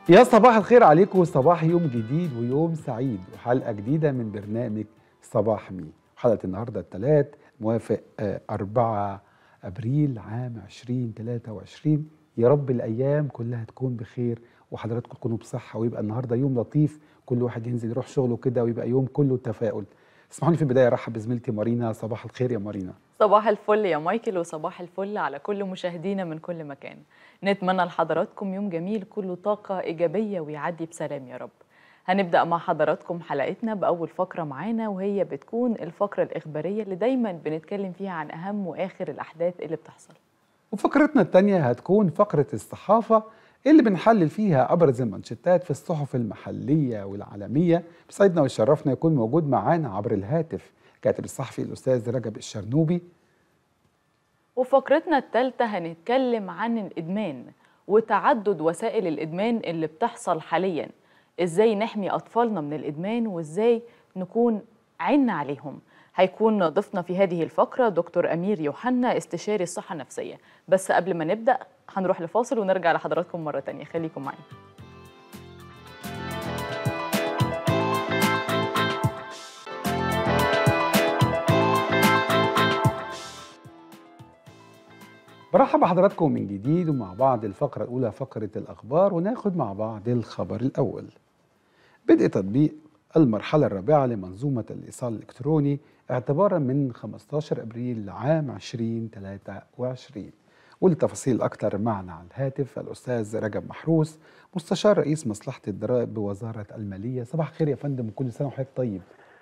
يا صباح الخير عليكم صباح يوم جديد ويوم سعيد وحلقة جديدة من برنامج صباح مي حلقة النهاردة الثلاث موافق آه، 4 أبريل عام 2023 يا رب الأيام كلها تكون بخير وحضراتكم تكونوا بصحة ويبقى النهاردة يوم لطيف كل واحد ينزل يروح شغله كده ويبقى يوم كله تفاؤل اسمحوا لي في البداية أرحب بزميلتي مارينا صباح الخير يا مارينا صباح الفل يا مايكل وصباح الفل على كل مشاهدينا من كل مكان نتمنى لحضراتكم يوم جميل كله طاقة إيجابية ويعدي بسلام يا رب هنبدأ مع حضراتكم حلقتنا بأول فقرة معانا وهي بتكون الفقرة الإخبارية اللي دايما بنتكلم فيها عن أهم وآخر الأحداث اللي بتحصل وفقرتنا التانية هتكون فقرة الصحافة اللي بنحلل فيها أبرز المانشيتات في الصحف المحلية والعالمية بيسعدنا ويشرفنا يكون موجود معانا عبر الهاتف كاتب الصحفي الأستاذ رجب الشرنوبي وفقرتنا الثالثة هنتكلم عن الإدمان وتعدد وسائل الإدمان اللي بتحصل حاليا إزاي نحمي أطفالنا من الإدمان وإزاي نكون عنا عليهم هيكون ضيفنا في هذه الفقرة دكتور أمير يوحنا استشاري الصحة النفسية بس قبل ما نبدأ هنروح لفاصل ونرجع لحضراتكم مرة تانية خليكم معانا برحب بحضراتكم من جديد ومع بعض الفقرة الأولى فقرة الأخبار وناخد مع بعض الخبر الأول بدء تطبيق المرحلة الرابعة لمنظومة الإيصال الإلكتروني اعتبارا من 15 أبريل عام 2023 وللتفاصيل أكثر معنا على الهاتف الأستاذ رجب محروس مستشار رئيس مصلحة الضرائب بوزارة المالية صباح الخير يا فندم وكل سنة وحضرتك طيب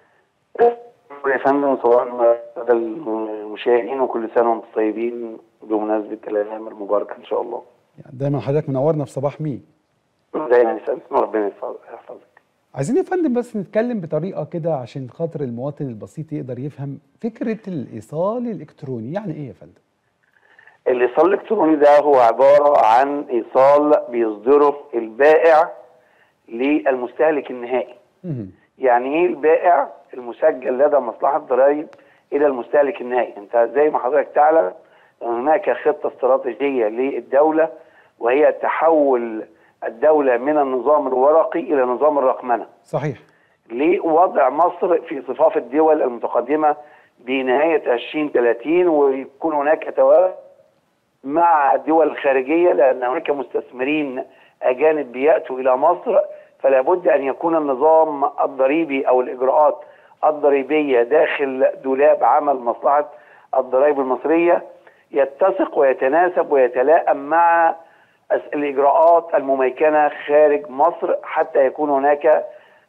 يا فندم صباح السادة المشاهدين وكل سنة وانتم طيبين بمناسبة الأيام المباركة إن شاء الله. يعني دايما حضرتك منورنا في صباح مين دايما يسلمك ربنا يحفظ- يحفظك. عايزين يا فندم بس نتكلم بطريقة كده عشان خاطر المواطن البسيط يقدر يفهم فكرة الإيصال الإلكتروني يعني إيه يا فندم؟ الإيصال الإلكتروني ده هو عبارة عن إيصال بيصدره البائع للمستهلك النهائي. مهم. يعني إيه البائع المسجل لدى مصلحة الضرائب إلى المستهلك النهائي؟ أنت زي ما حضرتك تعلم هناك خطة استراتيجية للدولة وهي تحول الدولة من النظام الورقي إلى نظام الرقمنة. صحيح لوضع مصر في صفاف الدول المتقدمة بنهاية 2030 ويكون هناك توازن مع الدول الخارجية لأن هناك مستثمرين أجانب بيأتوا إلى مصر فلا بد أن يكون النظام الضريبي أو الإجراءات الضريبية داخل دولاب عمل مصلحة الضرائب المصرية يتسق ويتناسب ويتلائم مع الس- الإجراءات المميكنة خارج مصر حتى يكون هناك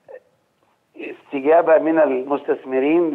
استجابه من المستثمرين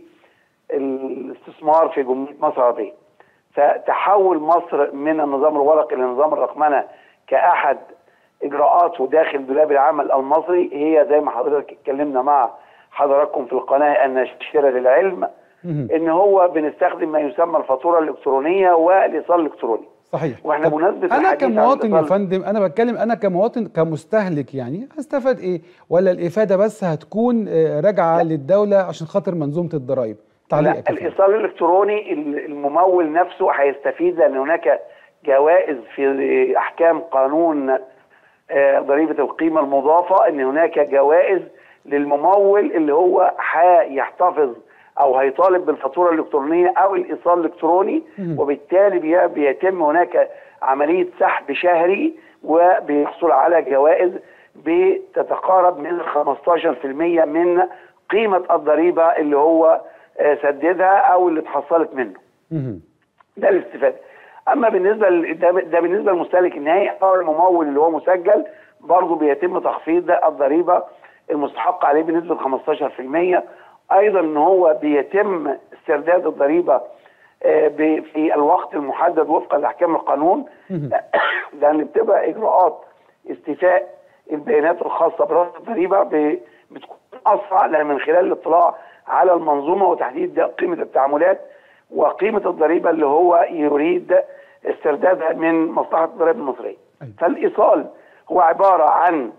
للاستثمار في جمهوريه مصر العربيه. فتحول مصر من النظام الورقي الى نظام الرقمنه كاحد اجراءاته داخل دولاب العمل المصري هي زي ما حضرتك اتكلمنا مع حضراتكم في القناه الناشره للعلم مهم. ان هو بنستخدم ما يسمى الفاتوره الالكترونيه والايصال الالكتروني. صحيح واحنا طب بمناسبة انا الحديث عن كمواطن يا الإيصال- فندم انا بتكلم انا كمواطن كمستهلك يعني هستفاد ايه ولا الافاده بس هتكون آه، راجعه للدوله عشان خاطر منظومه الضرائب تعليقك لا يا فندم. الايصال الالكتروني ال- الممول نفسه هيستفيد لان هناك جوائز في احكام قانون آه، ضريبه القيمه المضافه ان هناك جوائز للممول اللي هو هيحتفظ او هيطالب بالفاتوره الالكترونيه او الايصال الالكتروني مم. وبالتالي بي- بيتم هناك عمليه سحب شهري وبيحصل على جوائز بتتقارب من 15% من قيمه الضريبه اللي هو آه، سددها او اللي اتحصلت منه. مهم. ده الاستفاده. اما بالنسبه ل- ده, ده بالنسبه للمستهلك النهائي او الممول اللي هو مسجل برضه بيتم تخفيض الضريبه المستحقه عليه بنسبه 15% ايضا ان هو بيتم استرداد الضريبه آه، ب- في الوقت المحدد وفقا لاحكام القانون مهم. لان بتبقى اجراءات استيفاء البيانات الخاصه براس الضريبه ب- بتكون اسرع لان من خلال الاطلاع على المنظومه وتحديد قيمه التعاملات وقيمه الضريبه اللي هو يريد استردادها من مصلحه الضرائب المصريه. أيوة. فالايصال هو عباره عن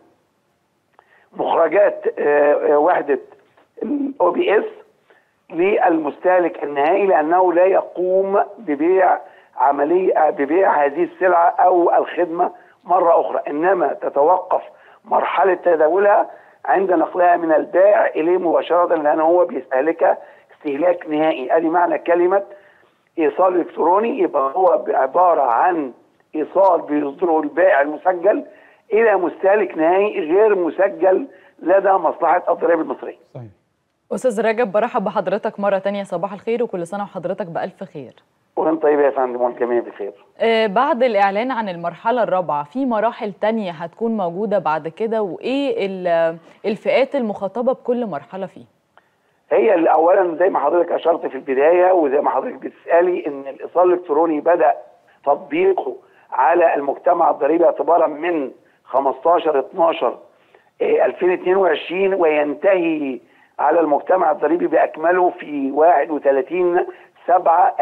مخرجات آه، آه، وحده الاو بي اس للمستهلك النهائي لانه لا يقوم ببيع عمليه ببيع هذه السلعه او الخدمه مره اخرى انما تتوقف مرحله تداولها عند نقلها من البائع اليه مباشره لان هو بيستهلكها استهلاك نهائي ادي معنى كلمه ايصال الكتروني يبقى هو عباره عن ايصال بيصدره البائع المسجل الى مستهلك نهائي غير مسجل لدى مصلحه الضرائب المصريه. صحيح استاذ رجب برحب بحضرتك مره تانية صباح الخير وكل سنه وحضرتك بالف خير وانت طيب يا فندم والجميع بخير. آه، بعد الإعلان عن المرحلة الرابعة في مراحل تانية هتكون موجودة بعد كده وإيه ال- الفئات المخاطبة بكل مرحلة فيه؟ هي اللي اولا زي ما حضرتك اشرت في البدايه وزي ما حضرتك بتسالي ان الايصال الالكتروني بدا تطبيقه على المجتمع الضريبي اعتبارا من 15 12 آه، 2022 وينتهي على المجتمع الضريبي باكمله في 31 7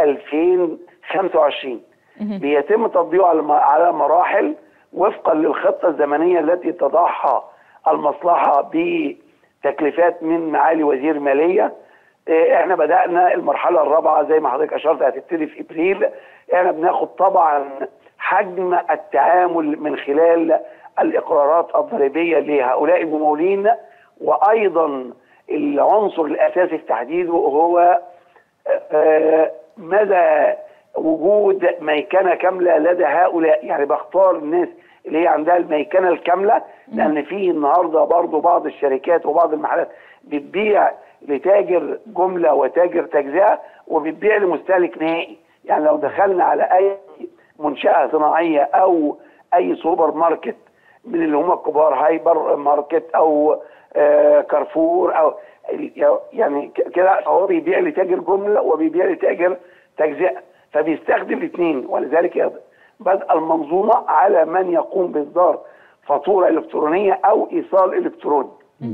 2025 بيتم تطبيقه على م- على مراحل وفقا للخطه الزمنيه التي تضعها المصلحه بتكليفات من معالي وزير ماليه إيه، احنا بدانا المرحله الرابعه زي ما حضرتك اشرت هتبتدي في ابريل احنا بناخد طبعا حجم التعامل من خلال الاقرارات الضريبيه لهؤلاء الممولين وايضا العنصر الاساسي في تحديده هو آه، مدى وجود ميكنه كامله لدى هؤلاء يعني بختار الناس اللي هي عندها الميكنه الكامله لان في النهارده برضو بعض الشركات وبعض المحلات بتبيع لتاجر جمله وتاجر تجزئه وبتبيع لمستهلك نهائي يعني لو دخلنا على اي منشاه صناعيه او اي سوبر ماركت من اللي هم الكبار هايبر ماركت او آه كارفور او يعني ك- كده هو بيبيع لتاجر جمله وبيبيع لتاجر تجزئه فبيستخدم الاثنين ولذلك يض- بدأ المنظومه على من يقوم باصدار فاتوره الكترونيه او ايصال الكتروني.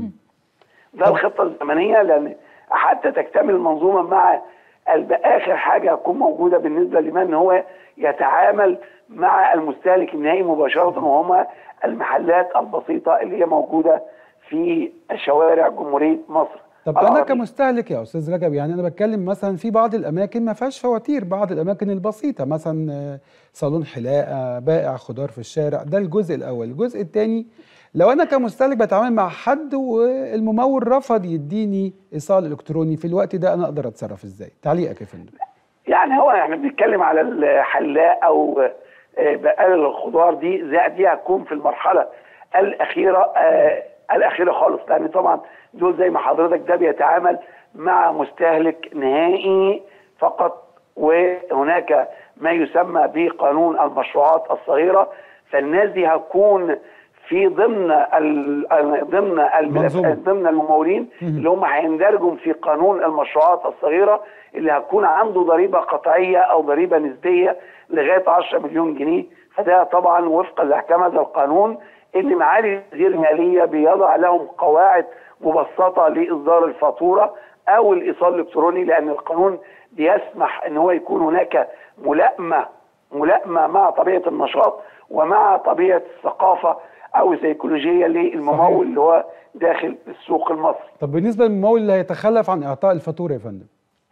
ده الخطه الزمنيه لان حتى تكتمل المنظومه مع الب- اخر حاجه هتكون موجوده بالنسبه لمن هو يتعامل مع المستهلك النهائي مباشره وهم المحلات البسيطه اللي هي موجوده في شوارع جمهوريه مصر. طب انا العربية. كمستهلك يا استاذ رجب يعني انا بتكلم مثلا في بعض الاماكن ما فيهاش فواتير بعض الاماكن البسيطه مثلا آه، صالون حلاقه بائع خضار في الشارع ده الجزء الاول الجزء الثاني لو انا كمستهلك بتعامل مع حد والممول رفض يديني ايصال الكتروني في الوقت ده انا اقدر اتصرف ازاي تعليقك يا فندم يعني هو احنا بنتكلم على الحلاق او آه، بقال الخضار دي زي دي هتكون في المرحله الاخيره آه، الاخيره خالص لان طبعا دول زي ما حضرتك ده بيتعامل مع مستهلك نهائي فقط وهناك ما يسمى بقانون المشروعات الصغيره فالناس دي هتكون في ضمن ال- ال- ضمن منظومة. الملف ضمن الممولين اللي هم هيندرجوا في قانون المشروعات الصغيره اللي هتكون عنده ضريبه قطعيه او ضريبه نسبيه لغايه 10 مليون جنيه فده طبعا وفقا لاحكام هذا القانون اللي معالي وزير الماليه بيضع لهم قواعد مبسطه لاصدار الفاتوره او الايصال الالكتروني لان القانون بيسمح ان هو يكون هناك ملائمه ملائمه مع طبيعه النشاط ومع طبيعه الثقافه او السيكولوجيه للممول اللي هو داخل السوق المصري. طب بالنسبه للممول اللي هيتخلف عن اعطاء الفاتوره يا فندم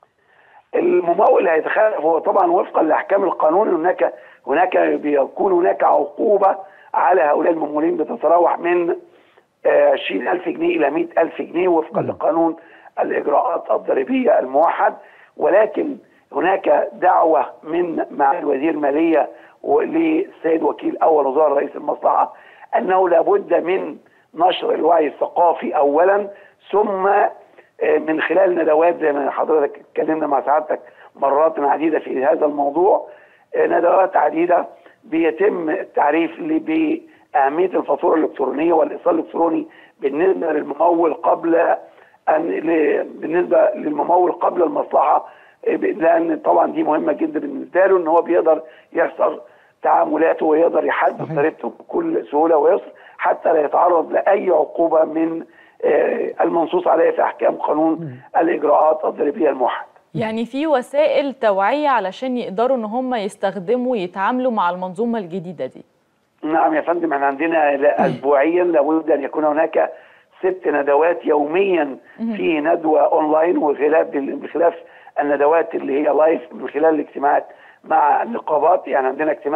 الممول اللي هيتخلف هو طبعا وفقا لاحكام القانون هناك هناك بيكون هناك عقوبه على هؤلاء الممولين بتتراوح من آه، 20000 جنيه الى 100000 جنيه وفقا لقانون الاجراءات الضريبيه الموحد ولكن هناك دعوه من معالي وزير الماليه وللسيد وكيل اول وزاره رئيس المصلحه انه لابد من نشر الوعي الثقافي اولا ثم آه، من خلال ندوات زي ما حضرتك اتكلمنا مع سعادتك مرات عديده في هذا الموضوع آه، ندوات عديده بيتم التعريف اللي باهميه الفاتوره الالكترونيه والايصال الالكتروني بالنسبه للممول قبل ان ل- بالنسبه للممول قبل المصلحه آه، ب- لان طبعا دي مهمه جدا بالنسبه له ان هو بيقدر يحصل تعاملاته ويقدر يحدد صحيح. ضريبته بكل سهوله ويسر حتى لا يتعرض لاي عقوبه من آه، المنصوص عليها في احكام قانون الاجراءات الضريبيه الموحد. يعني في وسائل توعية علشان يقدروا ان هم يستخدموا يتعاملوا مع المنظومة الجديدة دي نعم يا فندم احنا عندنا لا- اسبوعيا لابد ان يكون هناك ست ندوات يوميا في ندوه اونلاين وخلاف بخلاف الندوات اللي هي لايف من خلال الاجتماعات مع النقابات يعني عندنا اجتماع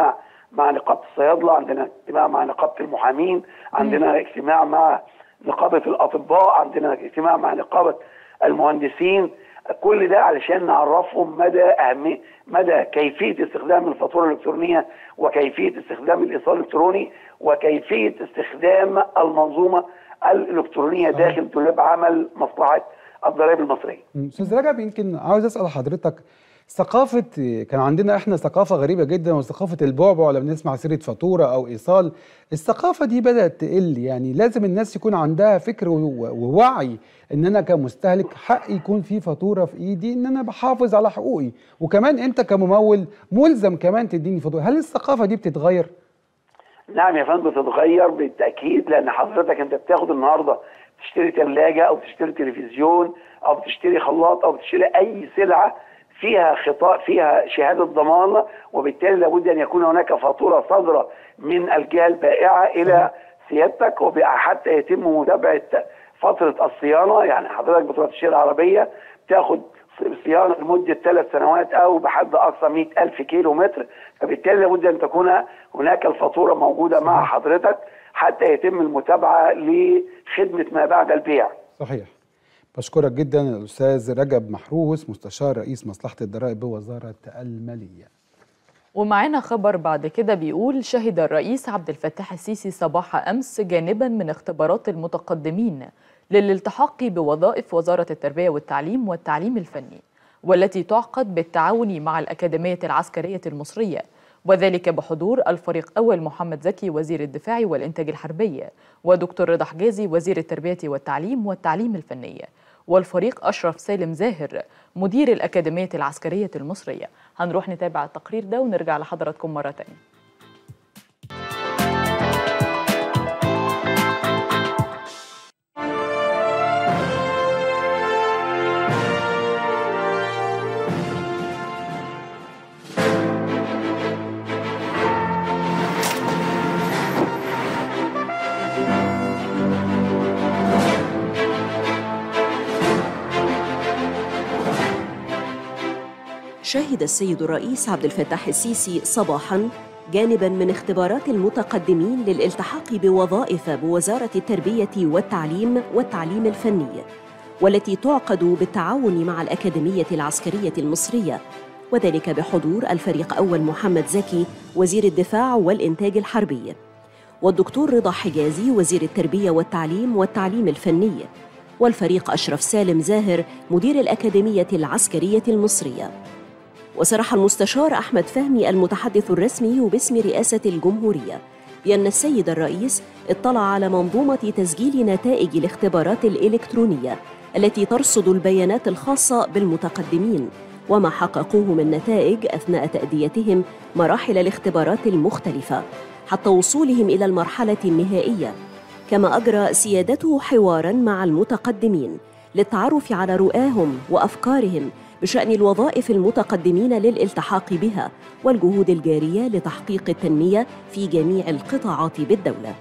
مع نقابه الصيادله عندنا اجتماع مع نقابه المحامين عندنا اجتماع مع نقابه الاطباء عندنا اجتماع مع نقابه المهندسين كل ده علشان نعرفهم مدى اهميه مدى كيفيه استخدام الفاتوره الالكترونيه وكيفيه استخدام الايصال الالكتروني وكيفيه استخدام المنظومه الالكترونيه داخل دولاب عمل مصلحه الضرائب المصريه. استاذ رجب يمكن عاوز اسال حضرتك ثقافة كان عندنا احنا ثقافة غريبة جدا وثقافة البعبع لما نسمع سيرة فاتورة أو إيصال الثقافة دي بدأت تقل يعني لازم الناس يكون عندها فكر ووعي إن أنا كمستهلك حق يكون في فاتورة في إيدي إن أنا بحافظ على حقوقي وكمان أنت كممول ملزم كمان تديني فاتورة هل الثقافة دي بتتغير؟ نعم يا فندم بتتغير بالتأكيد لأن حضرتك أنت بتاخد النهاردة تشتري ثلاجة أو تشتري تلفزيون أو بتشتري خلاط أو بتشتري أي سلعة فيها خطاء فيها شهاده ضمان وبالتالي لابد ان يكون هناك فاتوره صادره من الجهه البائعه الى سيادتك حتى يتم متابعه فتره الصيانه يعني حضرتك بتروح تشتري عربيه بتاخد صيانه لمده ثلاث سنوات او بحد اقصى 100000 كيلو متر فبالتالي لابد ان تكون هناك الفاتوره موجوده مع حضرتك حتى يتم المتابعه لخدمه ما بعد البيع. صحيح. بشكرك جدا الاستاذ رجب محروس مستشار رئيس مصلحه الضرائب بوزاره الماليه. ومعانا خبر بعد كده بيقول شهد الرئيس عبد الفتاح السيسي صباح امس جانبا من اختبارات المتقدمين للالتحاق بوظائف وزاره التربيه والتعليم والتعليم الفني والتي تعقد بالتعاون مع الاكاديميه العسكريه المصريه وذلك بحضور الفريق أول محمد زكي وزير الدفاع والإنتاج الحربي ودكتور رضا حجازي وزير التربية والتعليم والتعليم الفني والفريق أشرف سالم زاهر مدير الأكاديمية العسكرية المصرية هنروح نتابع التقرير ده ونرجع لحضراتكم مرة تانية شهد السيد الرئيس عبد الفتاح السيسي صباحا جانبا من اختبارات المتقدمين للالتحاق بوظائف بوزاره التربيه والتعليم والتعليم الفني والتي تعقد بالتعاون مع الاكاديميه العسكريه المصريه وذلك بحضور الفريق اول محمد زكي وزير الدفاع والانتاج الحربي والدكتور رضا حجازي وزير التربيه والتعليم والتعليم الفني والفريق اشرف سالم زاهر مدير الاكاديميه العسكريه المصريه وصرح المستشار أحمد فهمي المتحدث الرسمي باسم رئاسة الجمهورية بأن السيد الرئيس اطلع على منظومة تسجيل نتائج الاختبارات الإلكترونية التي ترصد البيانات الخاصة بالمتقدمين وما حققوه من نتائج أثناء تأديتهم مراحل الاختبارات المختلفة حتى وصولهم إلى المرحلة النهائية كما أجرى سيادته حوارا مع المتقدمين للتعرف على رؤاهم وأفكارهم بشأن الوظائف المتقدمين للالتحاق بها والجهود الجارية لتحقيق التنمية في جميع القطاعات بالدولة.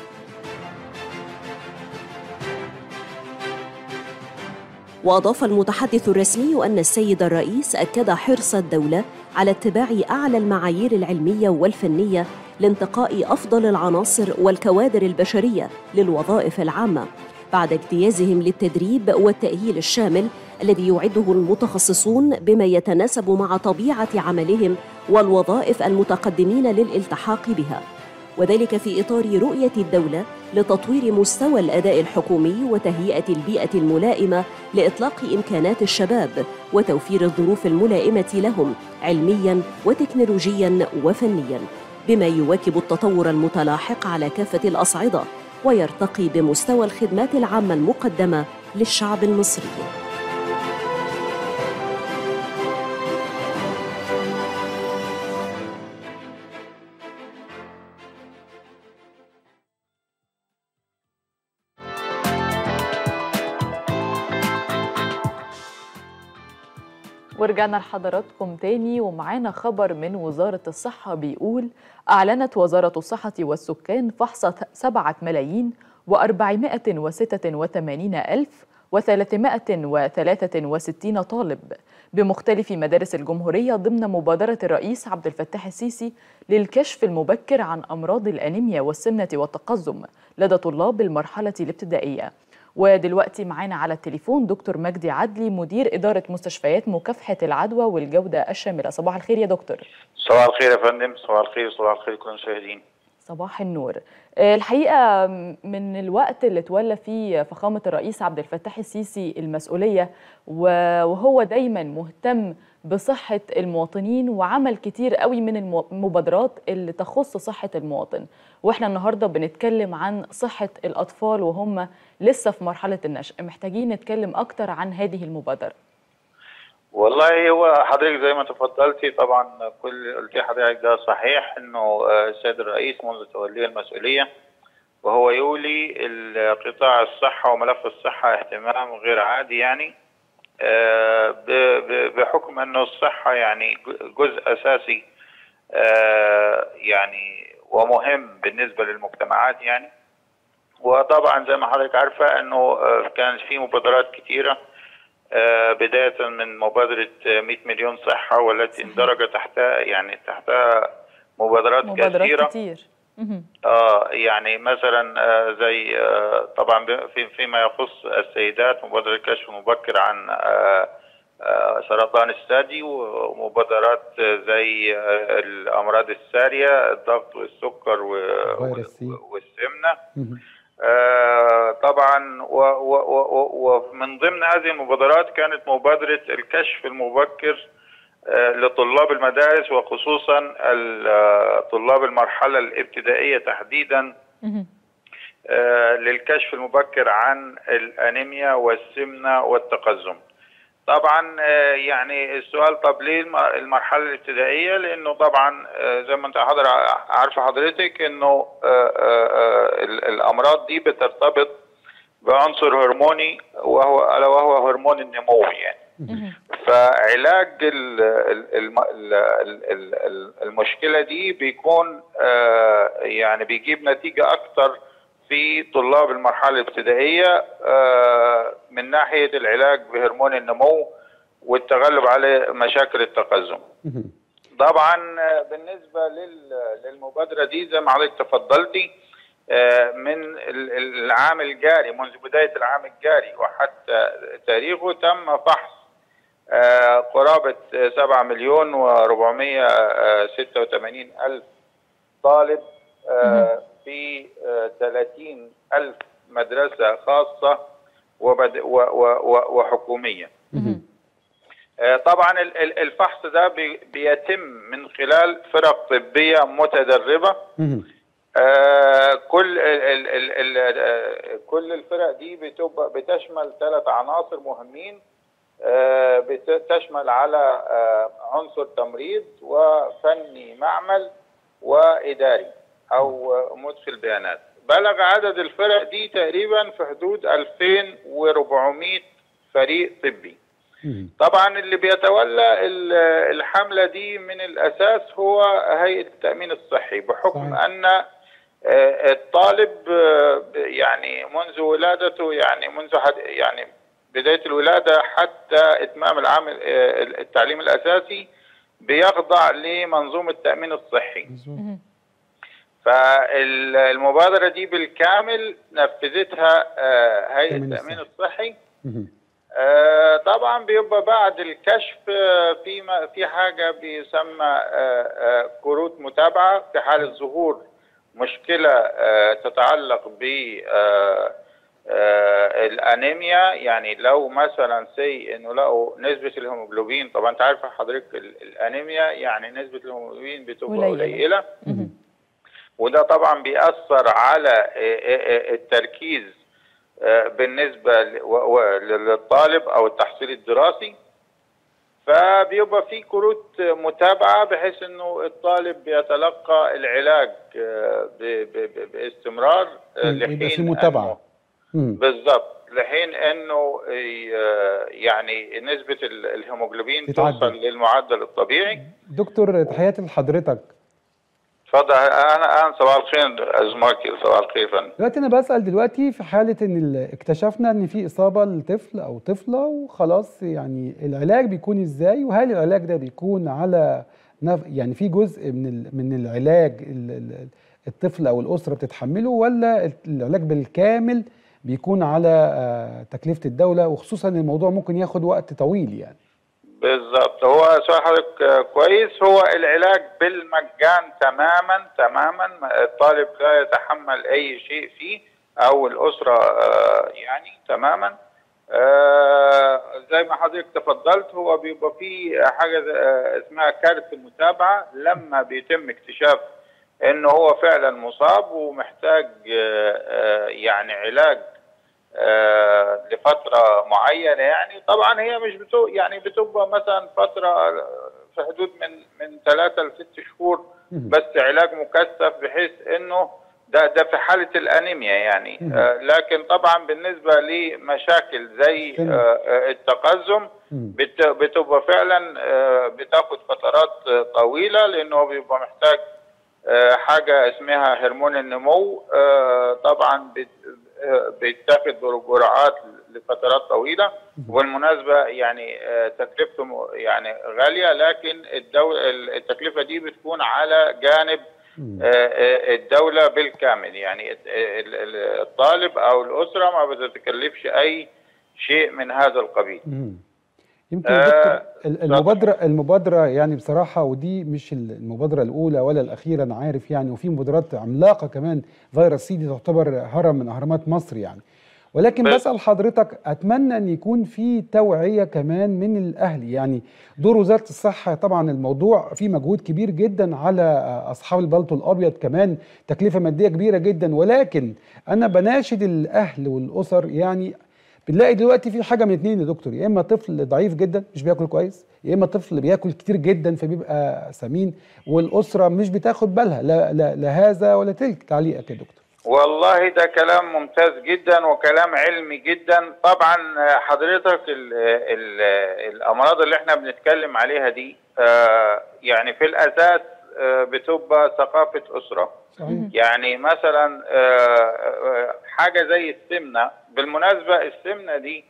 وأضاف المتحدث الرسمي أن السيد الرئيس أكد حرص الدولة على اتباع أعلى المعايير العلمية والفنية لانتقاء أفضل العناصر والكوادر البشرية للوظائف العامة بعد اجتيازهم للتدريب والتأهيل الشامل الذي يعده المتخصصون بما يتناسب مع طبيعة عملهم والوظائف المتقدمين للالتحاق بها وذلك في إطار رؤية الدولة لتطوير مستوى الأداء الحكومي وتهيئة البيئة الملائمة لإطلاق إمكانات الشباب وتوفير الظروف الملائمة لهم علمياً وتكنولوجياً وفنياً بما يواكب التطور المتلاحق على كافة الأصعدة ويرتقي بمستوى الخدمات العامة المقدمة للشعب المصري. ورجعنا لحضراتكم تاني ومعانا خبر من وزارة الصحة بيقول أعلنت وزارة الصحة والسكان فحص سبعة ملايين وأربعمائة وستة وثمانين ألف و363 طالب بمختلف مدارس الجمهورية ضمن مبادرة الرئيس عبد الفتاح السيسي للكشف المبكر عن أمراض الأنيميا والسمنة والتقزم لدى طلاب المرحلة الابتدائية ودلوقتي معانا على التليفون دكتور مجدي عدلي مدير إدارة مستشفيات مكافحة العدوى والجودة الشاملة صباح الخير يا دكتور صباح الخير يا فندم صباح الخير صباح الخير لكل المشاهدين صباح النور الحقيقة من الوقت اللي تولى فيه فخامة الرئيس عبد الفتاح السيسي المسؤولية وهو دايما مهتم بصحة المواطنين وعمل كتير قوي من المبادرات اللي تخص صحة المواطن واحنا النهاردة بنتكلم عن صحة الأطفال وهم لسه في مرحلة النشأ محتاجين نتكلم أكتر عن هذه المبادرة والله هو حضرتك زي ما تفضلتي طبعا كل قلتي حضرتك ده صحيح انه السيد الرئيس منذ توليه المسؤوليه وهو يولي قطاع الصحه وملف الصحه اهتمام غير عادي يعني بحكم انه الصحه يعني جزء اساسي يعني ومهم بالنسبه للمجتمعات يعني وطبعا زي ما حضرتك عارفه انه كان في مبادرات كثيره بداية من مبادرة 100 مليون صحة والتي اندرج تحتها يعني تحتها مبادرات, مبادرات كثيرة كتير اه يعني مثلا آه زي آه طبعا في فيما يخص السيدات مبادرة الكشف المبكر عن آه آه سرطان الثدي ومبادرات زي آه الأمراض السارية الضغط والسكر والسمنة آه طبعا ومن ضمن هذه المبادرات كانت مبادرة الكشف المبكر آه لطلاب المدارس وخصوصا طلاب المرحلة الابتدائية تحديدا آه للكشف المبكر عن الأنيميا والسمنة والتقزم طبعا يعني السؤال طب ليه المرحله الابتدائيه لانه طبعا زي ما انت حضر عارفه حضرتك انه الامراض دي بترتبط بعنصر هرموني وهو الا وهو هرمون النمو يعني فعلاج المشكله دي بيكون يعني بيجيب نتيجه اكتر في طلاب المرحلة الابتدائية من ناحية العلاج بهرمون النمو والتغلب على مشاكل التقزم طبعا بالنسبة للمبادرة دي زي ما حضرتك تفضلتي من العام الجاري منذ بداية العام الجاري وحتى تاريخه تم فحص قرابة 7 مليون و486 ألف طالب في 30 ألف مدرسة خاصة وبد و و و وحكومية طبعا الفحص ده بيتم من خلال فرق طبية متدربة كل ال ال ال كل الفرق دي بتبقى بتشمل ثلاث عناصر مهمين بتشمل على عنصر تمريض وفني معمل وإداري او مدخل بيانات بلغ عدد الفرق دي تقريبا في حدود 2400 فريق طبي طبعا اللي بيتولى الحملة دي من الأساس هو هيئة التأمين الصحي بحكم صحيح. أن الطالب يعني منذ ولادته يعني منذ حد يعني بداية الولادة حتى إتمام العام التعليم الأساسي بيخضع لمنظومة التأمين الصحي فالمبادره دي بالكامل نفذتها هيئه التامين الصحي طبعا بيبقى بعد الكشف في في حاجه بيسمى كروت متابعه في حاله ظهور مشكله تتعلق ب الانيميا يعني لو مثلا سي انه لقوا نسبه الهيموجلوبين طبعا انت عارفه حضرتك الانيميا يعني نسبه الهيموجلوبين بتبقى قليله وده طبعا بيأثر على التركيز بالنسبة للطالب أو التحصيل الدراسي فبيبقى في كروت متابعة بحيث أنه الطالب بيتلقى العلاج باستمرار لحين في متابعة بالضبط لحين أنه يعني نسبة الهيموجلوبين توصل للمعدل الطبيعي دكتور تحياتي لحضرتك اتفضل انا انا صباح الخير ازماكي صباح الخير فندم دلوقتي انا بسال دلوقتي في حاله ان ال- اكتشفنا ان في اصابه لطفل او طفله وخلاص يعني العلاج بيكون ازاي وهل العلاج ده بيكون على نف... يعني في جزء من ال... من العلاج ال... ال- الطفل او الاسره بتتحمله ولا العلاج بالكامل بيكون على آه، تكلفه الدوله وخصوصا ان الموضوع ممكن ياخد وقت طويل يعني بالظبط هو سؤال حضرتك آه، كويس هو العلاج بالمجان تماما تماما الطالب لا يتحمل اي شيء فيه او الاسره آه، يعني تماما آه، زي ما حضرتك تفضلت هو بيبقى فيه حاجه زي- آه، اسمها كارت متابعه لما بيتم اكتشاف انه هو فعلا مصاب ومحتاج آه، آه، يعني علاج آه، لفتره معينه يعني طبعا هي مش بتو يعني بتبقى مثلا فتره في حدود من من ثلاثه لست شهور مهم. بس علاج مكثف بحيث انه ده ده في حاله الانيميا يعني مهم. آه لكن طبعا بالنسبه لمشاكل زي سن. آه آه، التقزم مم. بت- بتبقى فعلا آه، بتاخد فترات آه، طويله لانه هو بيبقى محتاج آه، حاجه اسمها هرمون النمو آه، طبعا بت- آه، بيتاخد جرعات لفترات طويله وبالمناسبه يعني آه، تكلفته م- يعني غاليه لكن الدول التكلفه دي بتكون على جانب مم. آه، آه، الدوله بالكامل يعني ال- ال- الطالب او الاسره ما بتتكلفش اي شيء من هذا القبيل مم. يمكن يا آه، دكتور ال- المبادرة المبادرة يعني بصراحة ودي مش ال- المبادرة الأولى ولا الأخيرة أنا عارف يعني وفي مبادرات عملاقة كمان فيروس سي دي تعتبر هرم من أهرامات مصر يعني ولكن بس- بسأل حضرتك أتمنى أن يكون في توعية كمان من الأهل يعني دور وزارة الصحة طبعا الموضوع فيه مجهود كبير جدا على أصحاب البلطو الأبيض كمان تكلفة مادية كبيرة جدا ولكن أنا بناشد الأهل والأسر يعني بنلاقي دلوقتي في حاجه من اتنين يا دكتور يا اما طفل ضعيف جدا مش بياكل كويس يا اما طفل بياكل كتير جدا فبيبقى سمين والاسره مش بتاخد بالها لا, لا, لا هذا ولا تلك تعليقك يا دكتور والله ده كلام ممتاز جدا وكلام علمي جدا طبعا حضرتك ال ال الامراض اللي احنا بنتكلم عليها دي آه، يعني في الاساس آه، بتبقى ثقافه اسره صحيح يعني مثلا آه، آه، حاجه زي السمنه بالمناسبه السمنه دي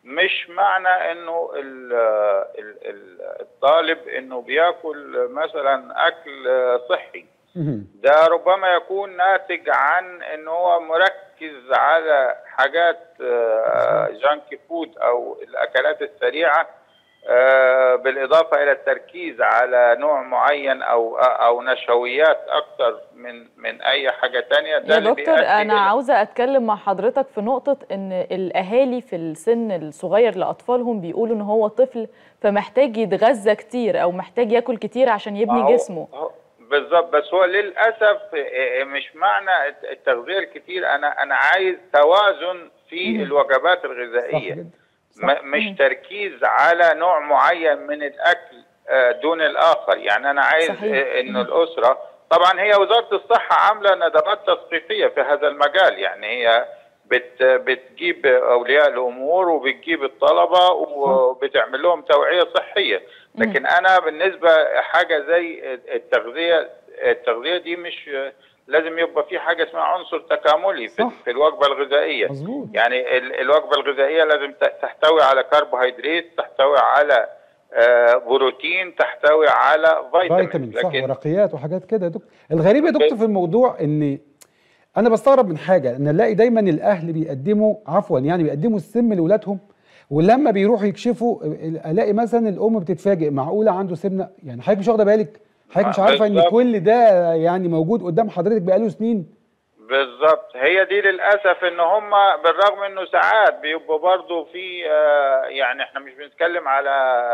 مش معنى انه ال- ال- ال- الطالب انه بياكل مثلا اكل آه، صحي مهم. ده ربما يكون ناتج عن ان هو مركز على حاجات آه، جانك فود او الاكلات السريعه آه، بالاضافه الى التركيز على نوع معين او او نشويات اكثر من من اي حاجه تانية ده يا اللي دكتور بيؤدي انا إلى- عاوزه اتكلم مع حضرتك في نقطه ان الاهالي في السن الصغير لاطفالهم بيقولوا ان هو طفل فمحتاج يتغذى كتير او محتاج ياكل كتير عشان ما يبني هو- جسمه هو- بالظبط بس هو للاسف آه، مش معنى الت- التغذيه الكتير انا انا عايز توازن في الوجبات صح الغذائيه جدا صح. م- مش تركيز على نوع معين من الاكل آه، دون الاخر يعني انا عايز صحيح. آه، انه الاسره طبعا هي وزاره الصحه عامله ندوات تثقيفيه في هذا المجال يعني هي بت بتجيب اولياء الامور وبتجيب الطلبه وبتعمل لهم توعيه صحيه لكن انا بالنسبه حاجه زي التغذيه التغذيه دي مش لازم يبقى في حاجه اسمها عنصر تكاملي في, صح. في الوجبه الغذائيه مظبوط يعني ال- الوجبه الغذائيه لازم ت- تحتوي على كربوهيدرات تحتوي على آه، بروتين تحتوي على فيتامين فيتامين صح لكن ورقيات وحاجات كده يا دكتور الغريب يا دكتور في الموضوع ان انا بستغرب من حاجه ان الاقي دايما الاهل بيقدموا عفوا يعني بيقدموا السم لاولادهم ولما بيروحوا يكشفوا الاقي مثلا الام بتتفاجئ معقوله عنده سمنه يعني حضرتك مش واخده بالك حضرتك مش عارفه ان بالظبط. كل ده يعني موجود قدام حضرتك بقاله سنين بالظبط هي دي للاسف ان هم بالرغم انه ساعات بيبقوا برضه في آه، يعني احنا مش بنتكلم على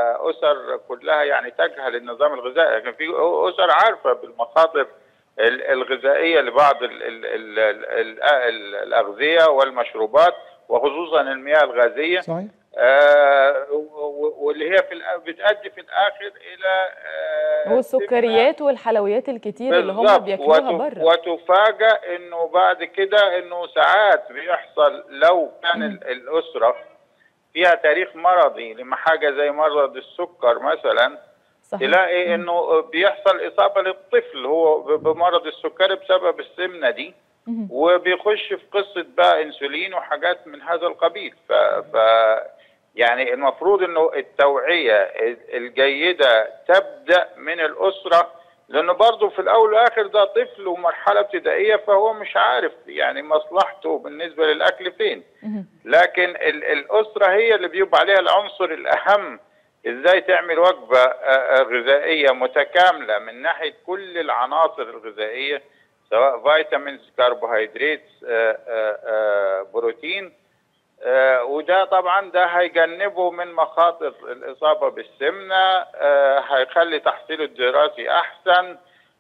اسر كلها يعني تجهل النظام الغذائي لكن في اسر عارفه بالمخاطر ال- الغذائيه لبعض ال ال ال ال ال الاغذيه والمشروبات وخصوصا المياه الغازيه صحيح آه، و- و- واللي هي في الأ- بتؤدي في الاخر الى آه، والسكريات والحلويات الكتير اللي هم بالظبط. بياكلوها وت- بره وتفاجأ انه بعد كده انه ساعات بيحصل لو كان ال- الاسره فيها تاريخ مرضي لما حاجه زي مرض السكر مثلا صحيح تلاقي انه بيحصل اصابه للطفل هو ب- بمرض السكري بسبب السمنه دي مهم. وبيخش في قصه بقى انسولين وحاجات من هذا القبيل ف, ف يعني المفروض انه التوعيه الجيده تبدا من الاسره لانه برضه في الاول والاخر ده طفل ومرحله ابتدائيه فهو مش عارف يعني مصلحته بالنسبه للاكل فين مهم. لكن ال- الاسره هي اللي بيبقى عليها العنصر الاهم ازاي تعمل وجبه آه، آه، غذائيه متكامله من ناحيه كل العناصر الغذائيه سواء فيتامينز كربوهيدرات آه، آه، آه، بروتين آه، وده طبعا ده هيجنبه من مخاطر الاصابه بالسمنه آه، هيخلي تحصيله الدراسي احسن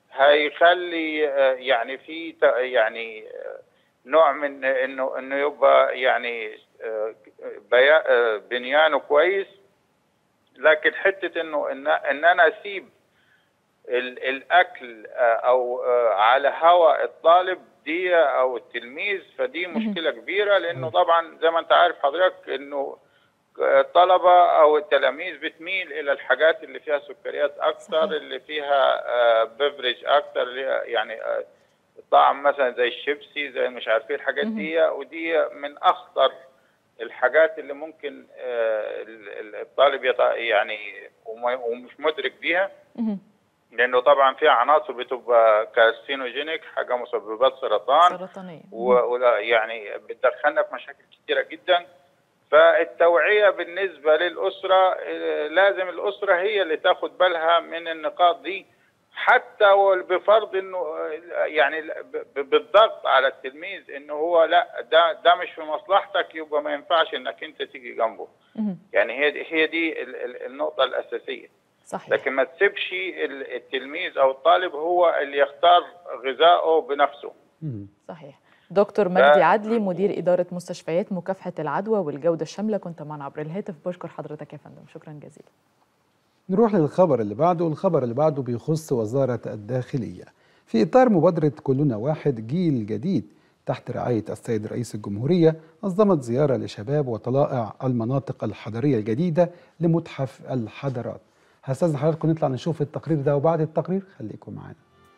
هيخلي آه، يعني في ت- يعني آه، نوع من انه انه يبقى يعني آه، بيا- آه، بنيانه كويس لكن حته انه ان ان انا اسيب ال- الاكل آه، او آه، على هوى الطالب دي او التلميذ فدي مشكله كبيره لانه طبعا زي ما انت عارف حضرتك انه الطلبه او التلاميذ بتميل الى الحاجات اللي فيها سكريات اكتر صحيح. اللي فيها بيفرج اكتر اللي هي يعني آه، طعم مثلا زي الشيبسي زي مش عارف ايه الحاجات مهم. دي ودي من اخطر الحاجات اللي ممكن آه، ال- ال- الطالب يط- يعني وما- ومش مدرك بيها مهم. لانه طبعا فيها عناصر بتبقى كارسينوجينيك حاجه مسببات سرطان سرطانية و- ولا يعني بتدخلنا في مشاكل كتيره جدا فالتوعيه بالنسبه للاسره آه، لازم الاسره هي اللي تاخد بالها من النقاط دي حتى بفرض انه آه، يعني ب- ب- بالضغط على التلميذ انه هو لا ده ده مش في مصلحتك يبقى ما ينفعش انك انت تيجي جنبه مهم. يعني هي دي هي دي ال- ال- النقطه الاساسيه صحيح لكن ما تسيبش ال- التلميذ او الطالب هو اللي يختار غذائه بنفسه مم. صحيح دكتور مجدي عدلي مدير إدارة مستشفيات مكافحة العدوى والجودة الشاملة كنت معنا عبر الهاتف بشكر حضرتك يا فندم شكرا جزيلا نروح للخبر اللي بعده الخبر اللي بعده بيخص وزارة الداخلية في إطار مبادرة كلنا واحد جيل جديد تحت رعاية السيد رئيس الجمهورية نظمت زيارة لشباب وطلائع المناطق الحضرية الجديدة لمتحف الحضارات هستاذن حضراتكم نطلع نشوف التقرير ده وبعد التقرير خليكم معانا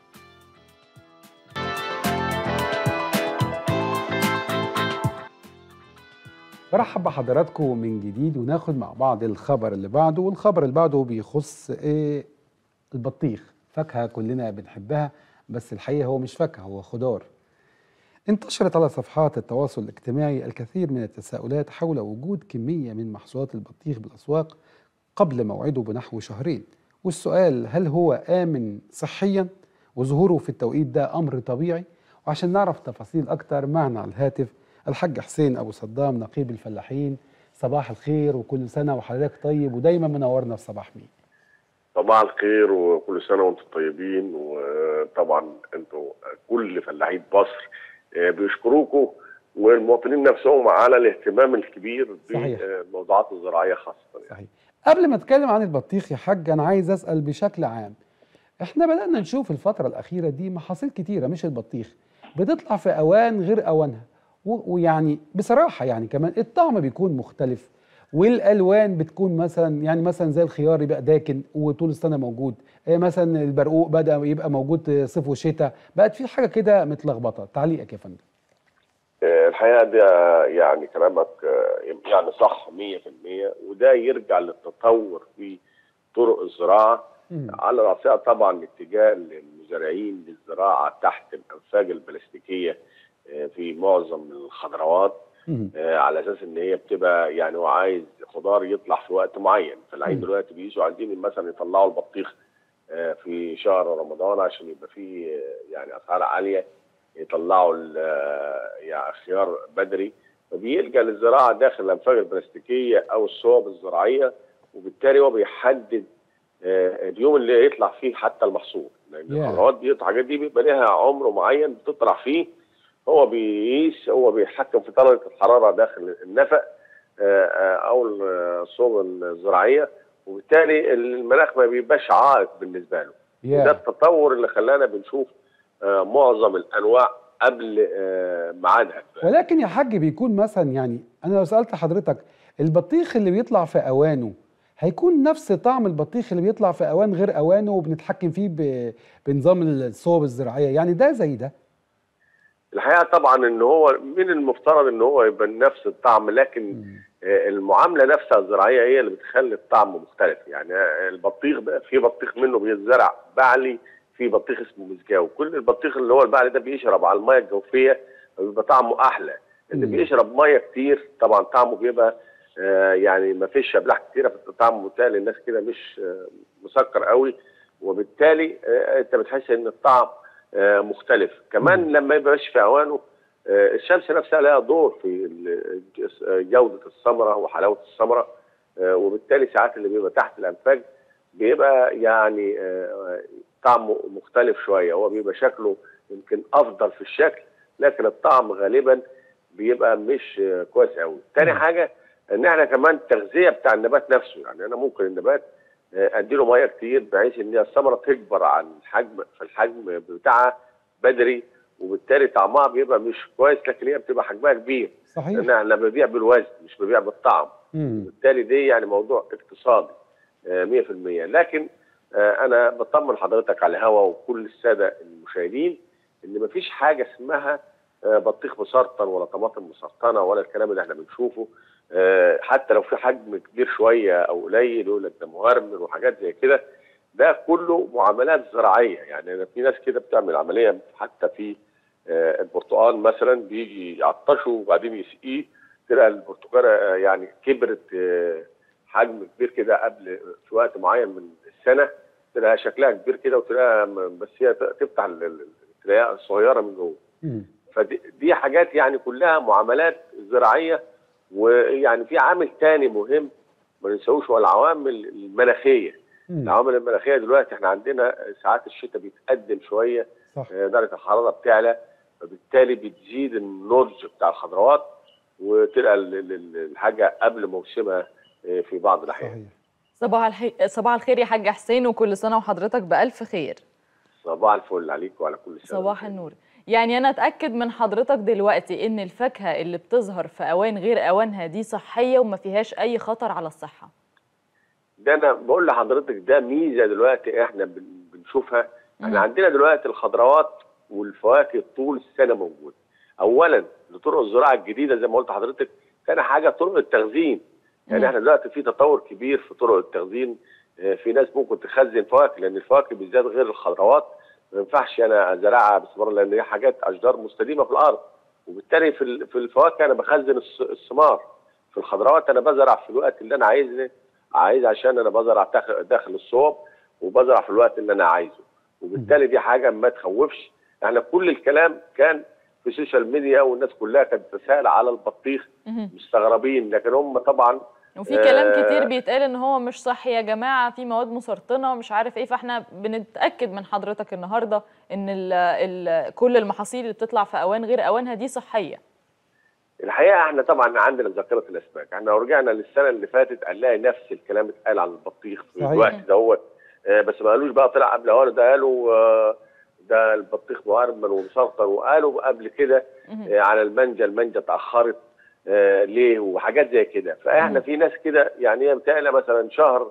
برحب بحضراتكم من جديد وناخد مع بعض الخبر اللي بعده والخبر اللي بعده بيخص ايه البطيخ فاكهة كلنا بنحبها بس الحقيقة هو مش فاكهة هو خضار انتشرت على صفحات التواصل الاجتماعي الكثير من التساؤلات حول وجود كمية من محصولات البطيخ بالأسواق قبل موعده بنحو شهرين والسؤال هل هو آمن صحيا وظهوره في التوقيت ده أمر طبيعي وعشان نعرف تفاصيل أكتر معنا على الهاتف الحاج حسين أبو صدام نقيب الفلاحين صباح الخير وكل سنة وحضرتك طيب ودايما منورنا في صباح مين صباح الخير وكل سنه وانتم طيبين وطبعا انتوا كل فلاحين مصر آه، بيشكروكم والمواطنين نفسهم على الاهتمام الكبير صحيح. بالموضوعات الزراعيه خاصه يعني. صحيح قبل ما اتكلم عن البطيخ يا حاج انا عايز اسال بشكل عام احنا بدانا نشوف الفتره الاخيره دي محاصيل كتيره مش البطيخ بتطلع في اوان غير اوانها و- ويعني بصراحه يعني كمان الطعم بيكون مختلف والالوان بتكون مثلا يعني مثلا زي الخيار يبقى داكن وطول السنه موجود إيه مثلا البرقوق بدا يبقى موجود صيف وشتاء بقت في حاجه كده متلخبطه تعليقك يا فندم آه، الحقيقه ده يعني كلامك آه، يعني صح 100% وده يرجع للتطور في طرق الزراعه مم. على راسها طبعا الاتجاه للمزارعين للزراعه تحت الانفاج البلاستيكيه آه، في معظم الخضروات مم. آه، على اساس ان هي بتبقى يعني هو عايز خضار يطلع في وقت معين فالعين مم. دلوقتي بيجوا عايزين مثلا يطلعوا البطيخ آه، في شهر رمضان عشان يبقى فيه آه، يعني اسعار عاليه يطلعوا ال- آه، يعني خيار بدري فبيلجا للزراعه داخل الانفاق البلاستيكيه او الصوب الزراعيه وبالتالي هو بيحدد آه، اليوم اللي يطلع فيه حتى المحصول لان Yeah. الخضروات دي الحاجات دي بيبقى لها عمر معين بتطلع فيه هو بيقيس هو بيتحكم في درجه الحراره داخل النفق آه، آه، او الصوب الزراعيه وبالتالي المناخ ما بيبقاش عائق بالنسبه له يا. وده التطور اللي خلانا بنشوف آه، معظم الانواع قبل آه، ميعادها ولكن يا حاج بيكون مثلا يعني انا لو سالت حضرتك البطيخ اللي بيطلع في اوانه هيكون نفس طعم البطيخ اللي بيطلع في اوان غير اوانه وبنتحكم فيه ب- بنظام الصوب الزراعيه يعني ده زي ده الحقيقه طبعا ان هو من المفترض ان هو يبقى نفس الطعم لكن آه، المعامله نفسها الزراعيه هي اللي بتخلي الطعم مختلف يعني آه، البطيخ ده في بطيخ منه بيتزرع بعلي في بطيخ اسمه مسجاو كل البطيخ اللي هو البعلي ده بيشرب على الميه الجوفيه فبيبقى طعمه احلى اللي مم. بيشرب ميه كتير طبعا طعمه بيبقى آه، يعني ما فيش ابلاح كتيره فطعمه بالتالي الناس كده مش آه، مسكر قوي وبالتالي آه، انت بتحس ان الطعم آه، مختلف كمان لما يبقاش في اوانه آه، الشمس نفسها لها دور في ال- آه، جوده الثمره وحلاوه الثمره آه، وبالتالي ساعات اللي بيبقى تحت الانفاج بيبقى يعني آه، طعمه مختلف شويه هو بيبقى شكله يمكن افضل في الشكل لكن الطعم غالبا بيبقى مش آه، كويس قوي. تاني مم. حاجه ان احنا كمان التغذيه بتاع النبات نفسه يعني انا ممكن النبات آه، اديله ميه كتير بحيث ان الثمره تكبر عن الحجم في الحجم بتاعها بدري وبالتالي طعمها بيبقى مش كويس لكن هي بتبقى حجمها كبير صحيح لان انا ببيع بالوزن مش ببيع بالطعم مم. بالتالي دي يعني موضوع اقتصادي آه، 100% لكن آه، انا بطمن حضرتك على الهوا وكل الساده المشاهدين ان مفيش حاجه اسمها آه، بطيخ مسرطن ولا طماطم مسرطنه ولا الكلام اللي احنا بنشوفه آه، حتى لو في حجم كبير شويه او قليل يقول لك ده مهرمن وحاجات زي كده ده كله معاملات زراعيه يعني أنا في ناس كده بتعمل عمليه حتى في آه، البرتقال مثلا بيجي يعطشه وبعدين يسقيه تلاقي البرتقاله آه، يعني كبرت آه، حجم كبير كده قبل في وقت معين من السنه تلاقيها شكلها كبير كده وتلاقيها م- بس هي ت- تفتح ال- ال- تلاقيها صغيره من جوه مم. فدي دي حاجات يعني كلها معاملات زراعيه ويعني في عامل تاني مهم ما ننساهوش هو العوامل المناخيه مم. العوامل المناخيه دلوقتي احنا عندنا ساعات الشتاء بيتقدم شويه صح آه، درجه الحراره بتعلى فبالتالي بتزيد النضج بتاع الخضروات وتلقى ال- ال- ال- الحاجه قبل موسمها آه، في بعض الاحيان صحيح صباح الحي... صباح الخير يا حاج حسين وكل سنه وحضرتك بالف خير صباح الفل عليك وعلى كل سنه صباح النور يعني انا اتاكد من حضرتك دلوقتي ان الفاكهه اللي بتظهر في اوان غير اوانها دي صحيه وما فيهاش اي خطر على الصحه ده انا بقول لحضرتك ده ميزه دلوقتي احنا بن- بنشوفها مم. احنا عندنا دلوقتي الخضروات والفواكه طول السنه موجوده اولا لطرق الزراعه الجديده زي ما قلت لحضرتك ثاني حاجه طرق التخزين يعني مم. احنا دلوقتي في تطور كبير في طرق التخزين آه، في ناس ممكن تخزن فواكه لان الفواكه بالذات غير الخضروات ما ينفعش انا ازرعها باستمرار لان هي حاجات اشجار مستديمه في الارض وبالتالي في ال- في الفواكه انا بخزن الث- الثمار في الخضروات انا بزرع في الوقت اللي انا عايزه عايز عشان انا بزرع داخل داخل الصوب وبزرع في الوقت اللي انا عايزه وبالتالي دي حاجه ما تخوفش احنا كل الكلام كان في السوشيال ميديا والناس كلها كانت تتساءل على البطيخ مهم. مستغربين لكن هم طبعا وفي كلام آه. كتير بيتقال ان هو مش صحي يا جماعه في مواد مسرطنه ومش عارف ايه فاحنا بنتاكد من حضرتك النهارده ان ال ال كل المحاصيل اللي بتطلع في اوان غير اوانها دي صحيه الحقيقه احنا طبعا عندنا ذاكره الاسماك احنا لو رجعنا للسنه اللي فاتت هنلاقي نفس الكلام اتقال على البطيخ في صحيح. الوقت دوت آه، بس ما قالوش بقى طلع قبل هون ده قالوا آه، ده البطيخ مهرمن ومسرطن وقالوا قبل كده مهم. آه، على المانجا المانجا اتاخرت آه، ليه وحاجات زي كده فاحنا في ناس كده يعني هي متقله مثلا شهر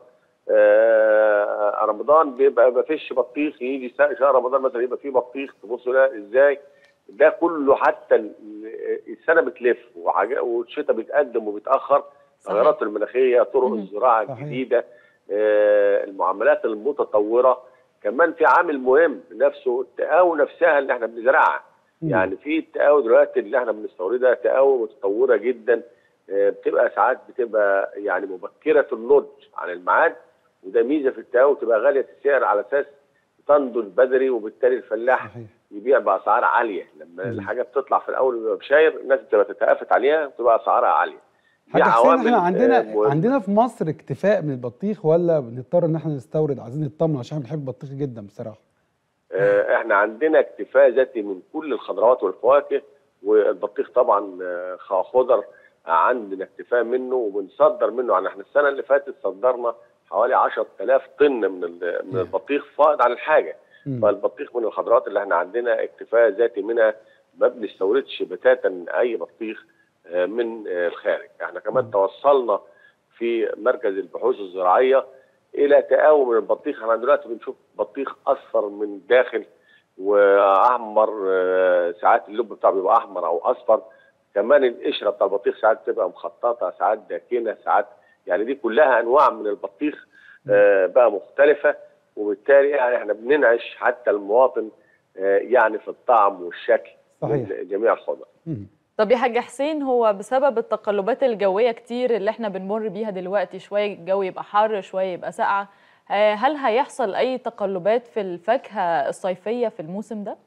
آه، رمضان بيبقى ما فيش بطيخ يجي شهر رمضان مثلا يبقى فيه بطيخ تبص لا ازاي ده كله حتى ال- السنه بتلف وحاجة- والشتاء بيتقدم وبيتاخر صحيح. التغيرات المناخيه طرق مهم. الزراعه صحيح. الجديده آه، المعاملات المتطوره كمان في عامل مهم نفسه التقاوي نفسها اللي احنا بنزرعها مم. يعني في التقاوي دلوقتي اللي احنا بنستوردها تقاوي متطوره جدا آه، بتبقى ساعات بتبقى يعني مبكره النضج عن الميعاد وده ميزه في التقاوي تبقى غاليه السعر على اساس تنضج بدري وبالتالي الفلاح صحيح يبيع باسعار عاليه لما مم. الحاجه بتطلع في الاول بيبقى بشاير الناس بتبقى تتقافت عليها وتبقى اسعارها عاليه دي حاج حسين عوامل احنا آه، عندنا مهمة. عندنا في مصر اكتفاء من البطيخ ولا بنضطر ان احنا نستورد عايزين نطمن عشان بنحب البطيخ جدا بصراحه آه، احنا عندنا اكتفاء ذاتي من كل الخضروات والفواكه والبطيخ طبعا آه، خ- خضر عندنا اكتفاء منه وبنصدر منه يعني احنا السنه اللي فاتت صدرنا حوالي 10000 طن من ال- من البطيخ فائض عن الحاجه مم. فالبطيخ من الخضروات اللي احنا عندنا اكتفاء ذاتي منها ما بنستوردش بتاتا اي بطيخ آه، من آه، الخارج احنا كمان مم. توصلنا في مركز البحوث الزراعيه الى تقاوم البطيخ احنا دلوقتي بنشوف بطيخ اصفر من الداخل واحمر آه، ساعات اللب بتاعه بيبقى احمر او اصفر كمان القشره بتاع البطيخ ساعات بتبقى مخططه ساعات داكنه ساعات يعني دي كلها انواع من البطيخ آه، بقى مختلفه وبالتالي يعني احنا بننعش حتى المواطن آه، يعني في الطعم والشكل صحيح. من جميع الخضر مم. طب يا حاج حسين هو بسبب التقلبات الجوية كتير اللي احنا بنمر بيها دلوقتي شوية الجو يبقى حر شوية يبقى ساقعة آه، هل هيحصل أي تقلبات في الفاكهة الصيفية في الموسم ده؟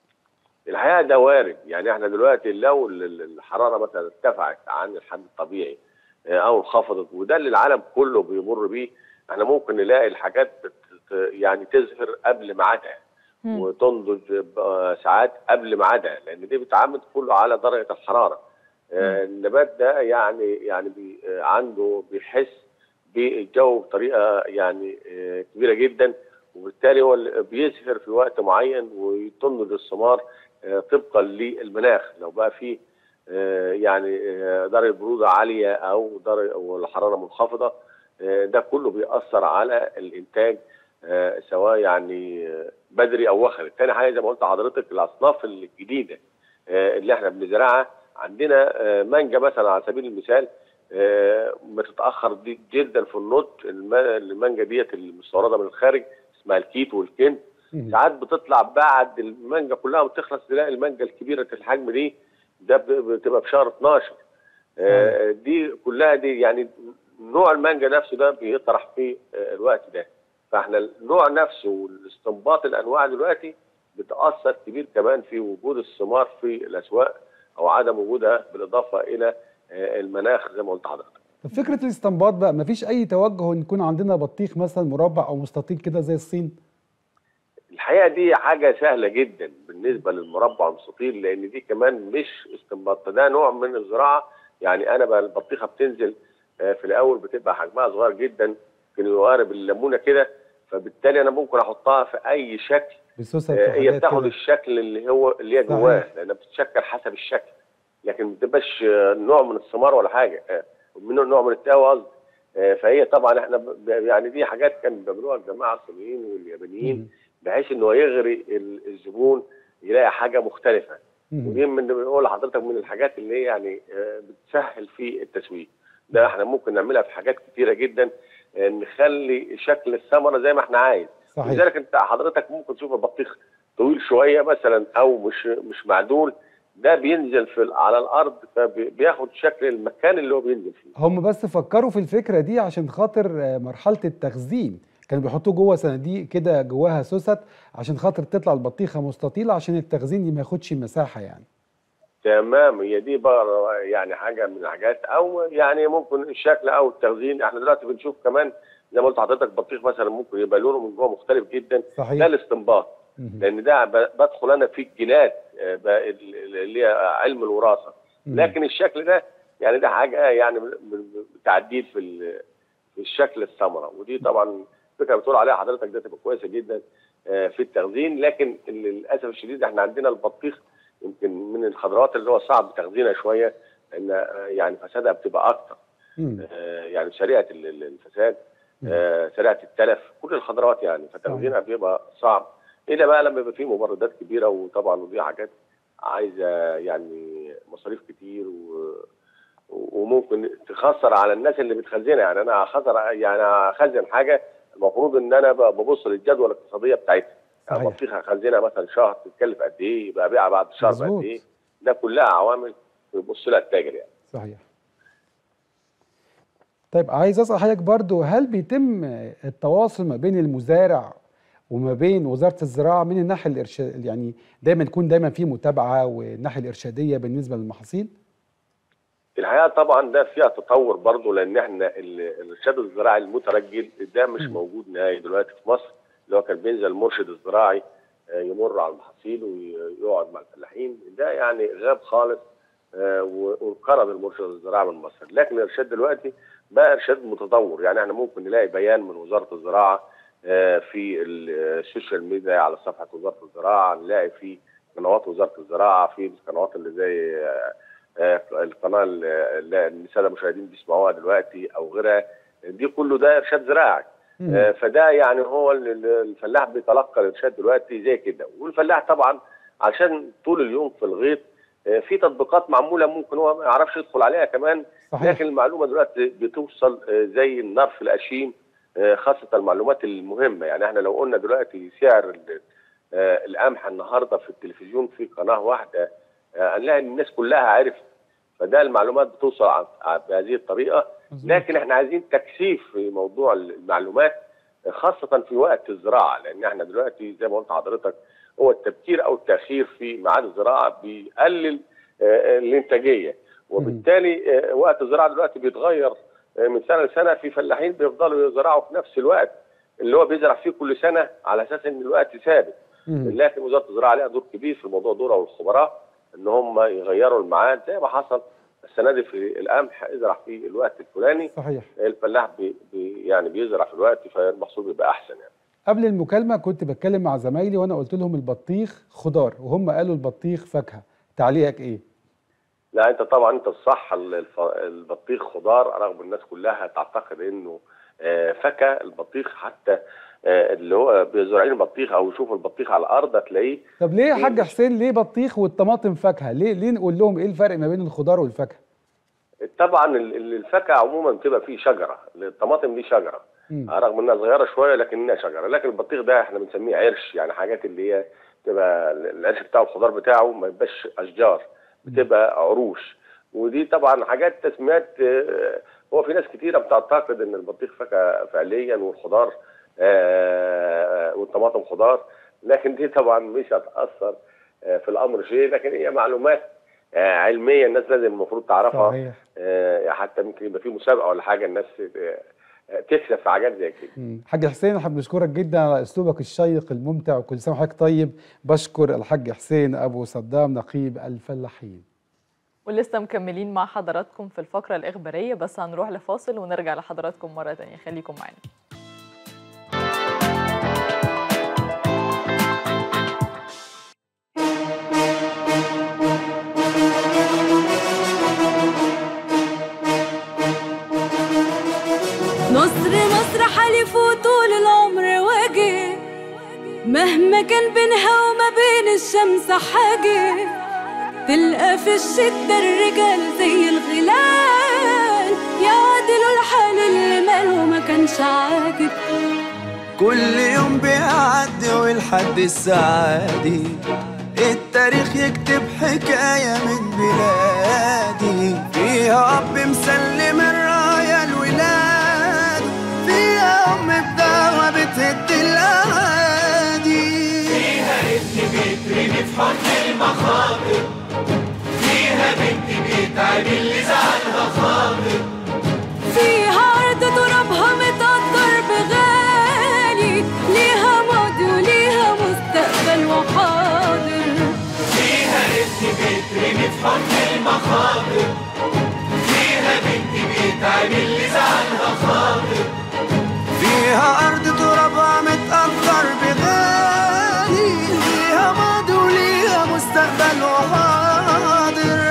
الحقيقه ده وارد يعني احنا دلوقتي لو ال- ال- الحراره مثلا ارتفعت عن الحد الطبيعي آه، او انخفضت وده اللي العالم كله بيمر بيه احنا ممكن نلاقي الحاجات بت يعني تزهر قبل ميعادها مم. وتنضج ب- ساعات قبل ميعادها لان دي بتعامل كله على درجه الحراره آه، النبات ده يعني يعني بي آه، عنده بيحس بالجو بطريقه يعني آه، كبيره جدا وبالتالي هو اللي بيزهر في وقت معين ويطن الثمار آه، طبقا للمناخ لو بقى في آه، يعني آه، درجه بروده عاليه او درجه او الحراره منخفضه آه، ده كله بيأثر على الانتاج آه، سواء يعني آه، بدري او وخري. تاني حاجه زي ما قلت لحضرتك الاصناف الجديده آه، اللي احنا بنزرعها عندنا آه، مانجا مثلا على سبيل المثال آه، بتتاخر دي- جدا في النضج الم- المانجا ديت المستورده من الخارج اسمها الكيت والكنت مم. ساعات بتطلع بعد المانجا كلها بتخلص تلاقي المانجا الكبيره الحجم دي ده ب- بتبقى في شهر 12 آه، دي كلها دي يعني نوع المانجا نفسه ده بيطرح في آه، الوقت ده فاحنا النوع نفسه والاستنباط الانواع دلوقتي بتاثر كبير كمان في وجود الثمار في الاسواق او عدم وجودها بالاضافه الى آه، المناخ زي ما قلت لحضرتك طب فكره الاستنباط بقى مفيش اي توجه ان يكون عندنا بطيخ مثلا مربع او مستطيل كده زي الصين الحقيقه دي حاجه سهله جدا بالنسبه للمربع المستطيل لان دي كمان مش استنباط ده نوع من الزراعه يعني انا بقى البطيخه بتنزل آه، في الاول بتبقى حجمها صغير جدا يمكن يقارب الليمونه كده فبالتالي انا ممكن احطها في اي شكل بسوسه آه، هي وحاجات بتاخد كده. الشكل اللي هو اللي هي صحيح. جواه لانها بتتشكل حسب الشكل لكن ما بتبقاش آه، نوع من الثمار ولا حاجه آه، من نوع من التقوى قصدي آه، فهي طبعا احنا ب- يعني دي حاجات كان بيعملوها الجماعه الصينيين واليابانيين مم. بحيث ان هو يغري ال- الزبون يلاقي حاجه مختلفه مم. ودي من بنقول لحضرتك من الحاجات اللي هي يعني آه، بتسهل في التسويق ده احنا ممكن نعملها في حاجات كتيره جدا آه، نخلي شكل الثمره زي ما احنا عايز صحيح لذلك انت حضرتك ممكن تشوف البطيخ طويل شويه مثلا او مش مش معدول ده بينزل في ال- على الارض فبياخد شكل المكان اللي هو بينزل فيه هم بس فكروا في الفكره دي عشان خاطر آه، مرحله التخزين كانوا بيحطوا جوه صناديق كده جواها سوست عشان خاطر تطلع البطيخه مستطيله عشان التخزين دي ما ياخدش مساحه يعني تمام هي دي بقى يعني حاجه من الحاجات او يعني ممكن الشكل او التخزين احنا دلوقتي بنشوف كمان زي ما قلت لحضرتك بطيخ مثلا ممكن يبقى لونه من جوه مختلف جدا ده صحيح الاستنباط مم. لان ده ب- بدخل انا في الجينات آه، بقى ال- ال- اللي هي علم الوراثه مم. لكن الشكل ده يعني ده حاجه يعني ب- ب- تعديل في ال- في الشكل الثمره ودي طبعا فكره بتقول عليها حضرتك ده تبقى كويسه جدا آه، في التخزين لكن للاسف الشديد احنا عندنا البطيخ يمكن من الخضروات اللي هو صعب تخزينها شويه لان آه، يعني فسادها بتبقى اكتر مم. آه، يعني سريعه ال- ال- الفساد مم. آه، سريعه التلف كل الخضروات يعني فتخزينها بيبقى صعب الا بقى لما يبقى فيه مبردات كبيره وطبعا ودي حاجات عايزه يعني مصاريف كتير و وممكن تخسر على الناس اللي بتخزنها يعني انا هخسر يعني هخزن حاجه المفروض ان انا ب- ببص للجدوى الاقتصاديه بتاعتها يعني صحيح. بطيخه هخزنها مثلا شهر تتكلف قد ايه يبقى ابيعها بعد الشهر مظبوط. بقد ايه ده كلها عوامل بيبص لها التاجر يعني صحيح طيب عايز اسال حضرتك برضو هل بيتم التواصل ما بين المزارع وما بين وزاره الزراعه من الناحيه الارشاد يعني دايما يكون دايما في متابعه والناحيه الارشاديه بالنسبه للمحاصيل الحقيقه طبعا ده فيها تطور برضه لان احنا ال- الارشاد الزراعي المترجل ده مش مم. موجود نهائي دلوقتي في مصر اللي هو كان بينزل المرشد الزراعي آه، يمر على المحاصيل ويقعد مع الفلاحين ده يعني غاب خالص آه، و- وانقرض المرشد الزراعي من مصر لكن الارشاد دلوقتي بقى ارشاد متطور يعني احنا ممكن نلاقي بيان من وزاره الزراعه آه، في ال- السوشيال ميديا على صفحه وزاره الزراعه نلاقي في قنوات وزاره الزراعه في القنوات اللي زي آه، آه، القناه اللي الساده المشاهدين بيسمعوها دلوقتي او غيرها دي كله ده ارشاد زراعي مم. آه، فده يعني هو ال- ال- الفلاح بيتلقى الارشاد دلوقتي زي كده والفلاح طبعا عشان طول اليوم في الغيط آه، في تطبيقات معموله ممكن هو ما يعرفش يدخل عليها كمان صحيح لكن المعلومه دلوقتي بتوصل آه، زي النار في القشيم آه، خاصه المعلومات المهمه يعني احنا لو قلنا دلوقتي سعر ال- آه، القمح النهارده في التلفزيون في قناه واحده آه، هنلاقي إن الناس كلها عرفت فده المعلومات بتوصل ع- ع- بهذه الطريقه مظبوط. لكن احنا عايزين تكثيف في موضوع المعلومات خاصة في وقت الزراعة لأن احنا دلوقتي زي ما قلت حضرتك هو التبكير أو التأخير في ميعاد الزراعة بيقلل آه، الإنتاجية وبالتالي آه، وقت الزراعة دلوقتي بيتغير آه، من سنة لسنة في فلاحين بيفضلوا يزرعوا في نفس الوقت اللي هو بيزرع فيه كل سنة على أساس إن الوقت ثابت مم. لكن وزارة الزراعة لها دور كبير في الموضوع دول أو الخبراء إن هم يغيروا الميعاد زي ما حصل السنة دي في القمح ازرع في الوقت الفلاني صحيح الفلاح بي بي يعني بيزرع في الوقت فالمحصول بيبقى احسن يعني قبل المكالمة كنت بتكلم مع زمايلي وأنا قلت لهم البطيخ خضار وهم قالوا البطيخ فاكهة تعليقك إيه؟ لا انت طبعا انت الصح ال- الف- البطيخ خضار رغم الناس كلها تعتقد انه آه، فاكهه البطيخ حتى آه، اللي هو بيزرعين البطيخ او يشوفوا البطيخ على الارض تلاقيه طب ليه يا حاج حسين ليه بطيخ والطماطم فاكهة؟ ليه ليه نقول لهم إيه الفرق ما بين الخضار والفاكهة؟ طبعا ال- ال- الفاكهه عموما بتبقى فيه شجره الطماطم دي شجره مم. آه، رغم انها صغيره شويه لكنها شجره لكن البطيخ ده احنا بنسميه عرش يعني حاجات اللي هي تبقى العرش بتاعه الخضار بتاعه ما يبقاش اشجار بتبقى عروش ودي طبعا حاجات تسميات آه، هو في ناس كتيره بتعتقد ان البطيخ فاكهه فعليا والخضار آه، والطماطم خضار لكن دي طبعا مش هتاثر آه، في الامر شيء لكن هي معلومات آه، علميه الناس لازم المفروض تعرفها صحيح آه، حتى ممكن يبقى في مسابقه ولا حاجه الناس آه، آه، تكسب في حاجات زي كده مم. حاج حسين احنا بنشكرك جدا على اسلوبك الشيق الممتع وكل سنه وحضرتك طيب بشكر الحاج حسين ابو صدام نقيب الفلاحين ولسه مكملين مع حضراتكم في الفقرة الإخبارية بس هنروح لفاصل ونرجع لحضراتكم مرة تانية خليكم معانا نصر مصر حلفوا طول العمر وجه مهما كان بينها وما بين الشمس حاجة تلقى في الشدة الرجال زي الغلال يعدلوا الحال اللي ماله ما كانش عاجب كل يوم بيعدي والحد السعادي التاريخ يكتب حكاية من بلادي فيها أب مسلم الراية الولاد فيها أم بدعوة بتهد الأعادي فيها أرض ترابها متقدر بغالي ليها ماضي وليها مستقبل وحاضر فيها أرض ترابها متقدر بغالي ليها ماضي وليها مستقبل وحاضر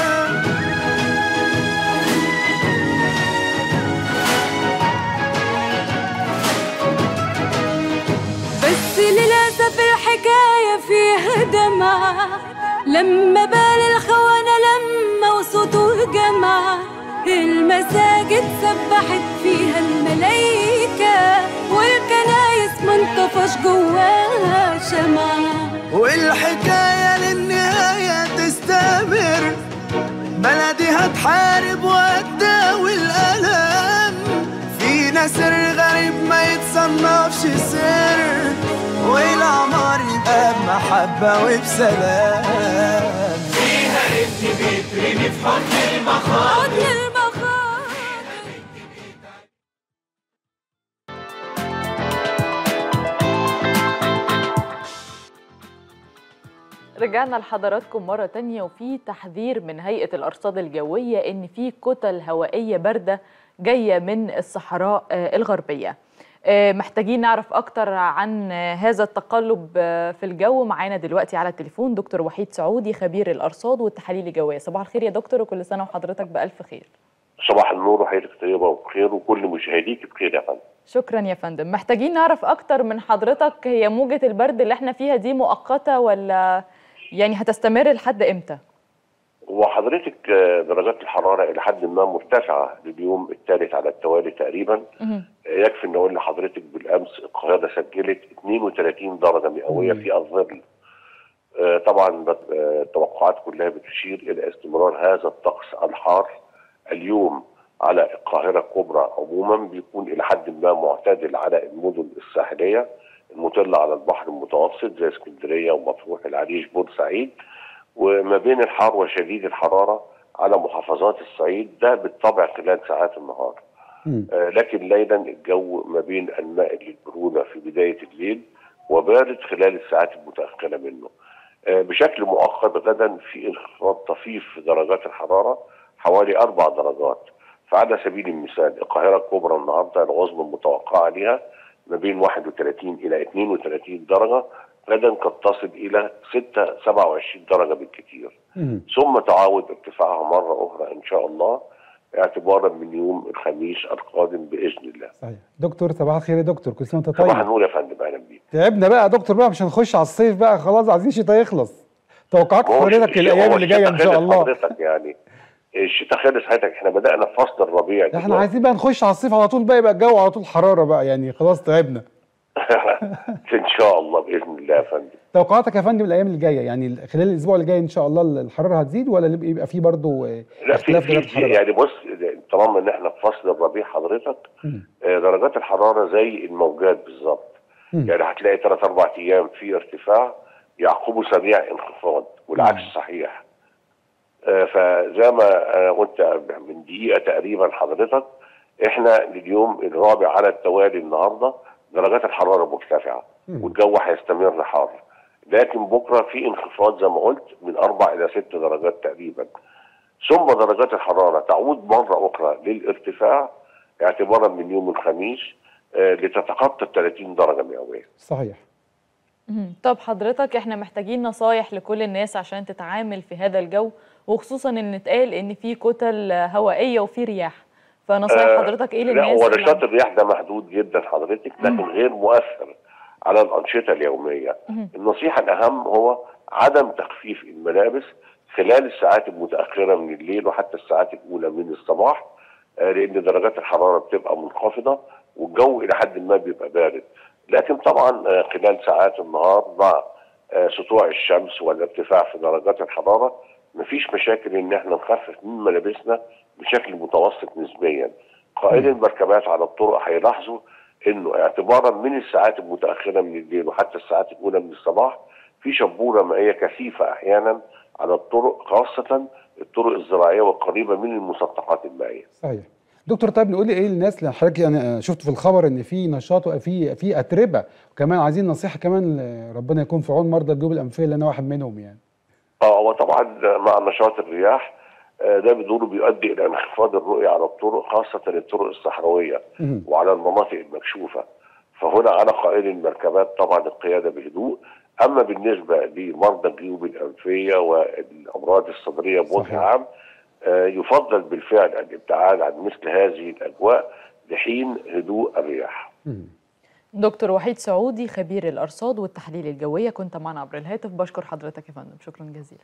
بس للأسف الحكاية فيها دمع لما بال الخونة لما وصوته جمع المساجد سبحت فيها الملايكة والكنايس ما انطفش جواها شمع والحكاية للنهاية تستمر بلدي هتحارب وهتداوي الألم في نسر غريب ما يتصنفش سر والعمر يبقى بمحبة وبسلام حضن المخاطر رجعنا لحضراتكم مرة تانية وفي تحذير من هيئة الأرصاد الجوية إن في كتل هوائية باردة جاية من الصحراء آه، الغربية آه، محتاجين نعرف أكتر عن آه، هذا التقلب آه، في الجو معانا دلوقتي على التليفون دكتور وحيد سعودي خبير الأرصاد والتحاليل الجوية صباح الخير يا دكتور وكل سنة وحضرتك بألف خير صباح النور وحياتك طيبة وبخير وكل مشاهديك بخير يا فندم شكرا يا فندم محتاجين نعرف أكتر من حضرتك هي موجة البرد اللي احنا فيها دي مؤقتة ولا يعني هتستمر لحد إمتى؟ وحضرتك آه، درجات الحرارة إلى حد ما مرتفعة لليوم الثالث على التوالي تقريبا مهم. آه، يكفي أن أقول لحضرتك بالأمس القاهرة سجلت 32 درجة مئوية مم. في الظل آه، طبعا بت- آه، التوقعات كلها بتشير إلى استمرار هذا الطقس الحار اليوم على القاهرة الكبرى عموما بيكون إلى حد ما معتدل على المدن الساحلية المطلة على البحر المتوسط زي اسكندرية ومطروح العريش بورسعيد وما بين الحار وشديد الحرارة على محافظات الصعيد ده بالطبع خلال ساعات النهار مم. آه، لكن ليلا الجو ما بين المائل للبرودة في بداية الليل وبارد خلال الساعات المتأخرة منه آه، بشكل مؤقت غدا في انخفاض طفيف في درجات الحرارة حوالي أربع درجات فعلى سبيل المثال القاهرة الكبرى النهاردة العظمى المتوقعة لها ما بين 31 إلى 32 درجة غدا قد تصل إلى 6 27 درجة بالكثير مم. ثم تعاود ارتفاعها مرة أخرى إن شاء الله اعتبارا من يوم الخميس القادم بإذن الله صحيح دكتور صباح الخير يا دكتور كل سنه وانت صباح طيب النور يا فندم أهلا بيك تعبنا بقى يا دكتور بقى مش هنخش على الصيف بقى خلاص عايزين الشتاء يخلص توقعات ما هو حضرتك الشتاء- الايام هو اللي جايه ان الشتاء شاء خلص الله حضرتك يعني الشتاء خلص حضرتك احنا بدأنا في فصل الربيع احنا دلوقتي. عايزين بقى نخش على الصيف على طول بقى يبقى الجو على طول حراره بقى يعني خلاص تعبنا ان شاء الله باذن الله يا فندم توقعاتك يا فندم الايام اللي جايه يعني خلال الاسبوع اللي جاي ان شاء الله الحراره هتزيد ولا يبقى في برضه لا في اختلاف في درجات في- الحراره يعني بص طالما ان احنا في فصل الربيع حضرتك مم. آه، درجات الحراره زي الموجات بالظبط مم. يعني هتلاقي ثلاث اربع ايام في ارتفاع يعقبه سريع انخفاض والعكس مم. صحيح آه، فزي ما آه، قلت من دقيقه تقريبا حضرتك احنا لليوم الرابع على التوالي النهارده درجات الحراره مرتفعه مم. والجو هيستمر حار لكن بكره في انخفاض زي ما قلت من اربع الى ست درجات تقريبا ثم درجات الحراره تعود مره اخرى للارتفاع اعتبارا من يوم الخميس آه، لتتخطى 30 درجه مئويه. صحيح مهم. طب حضرتك احنا محتاجين نصايح لكل الناس عشان تتعامل في هذا الجو وخصوصا ان اتقال ان في كتل هوائيه وفي رياح فنصايح آه، حضرتك ايه لا للناس هو اللي- نشاط الرياح ده محدود جدا حضرتك لكن غير مؤثر على الانشطه اليوميه. مهم. النصيحه الاهم هو عدم تخفيف الملابس خلال الساعات المتاخره من الليل وحتى الساعات الاولى من الصباح آه، لان درجات الحراره بتبقى منخفضه والجو الى حد ما بيبقى بارد. لكن طبعا آه، خلال ساعات النهار مع آه، سطوع الشمس والارتفاع في درجات الحراره مفيش مشاكل ان احنا نخفف من ملابسنا بشكل متوسط نسبيا. قائدي المركبات على الطرق هيلاحظوا انه اعتبارا من الساعات المتاخره من الليل وحتى الساعات الاولى من الصباح في شبوره مائيه كثيفه احيانا على الطرق خاصه الطرق الزراعيه والقريبه من المسطحات المائيه. صحيح دكتور طيب نقول ايه للناس اللي حضرتك يعني شفت في الخبر ان في نشاط وفي في اتربه وكمان عايزين نصيحه كمان ل- ربنا يكون في عون مرضى الجيوب الانفيه اللي انا واحد منهم يعني اه هو طبعا مع نشاط الرياح آه، ده بدوره بيؤدي الى انخفاض الرؤيه على الطرق خاصه الطرق الصحراويه مهم. وعلى المناطق المكشوفه فهنا على قائد المركبات طبعا القياده بهدوء اما بالنسبه لمرضى الجيوب الانفيه والامراض الصدريه بوجه صحيح. عام آه، يفضل بالفعل الابتعاد عن مثل هذه الاجواء لحين هدوء الرياح مهم. دكتور وحيد سعودي خبير الارصاد والتحليل الجويه كنت معنا عبر الهاتف بشكر حضرتك يا فندم شكرا جزيلا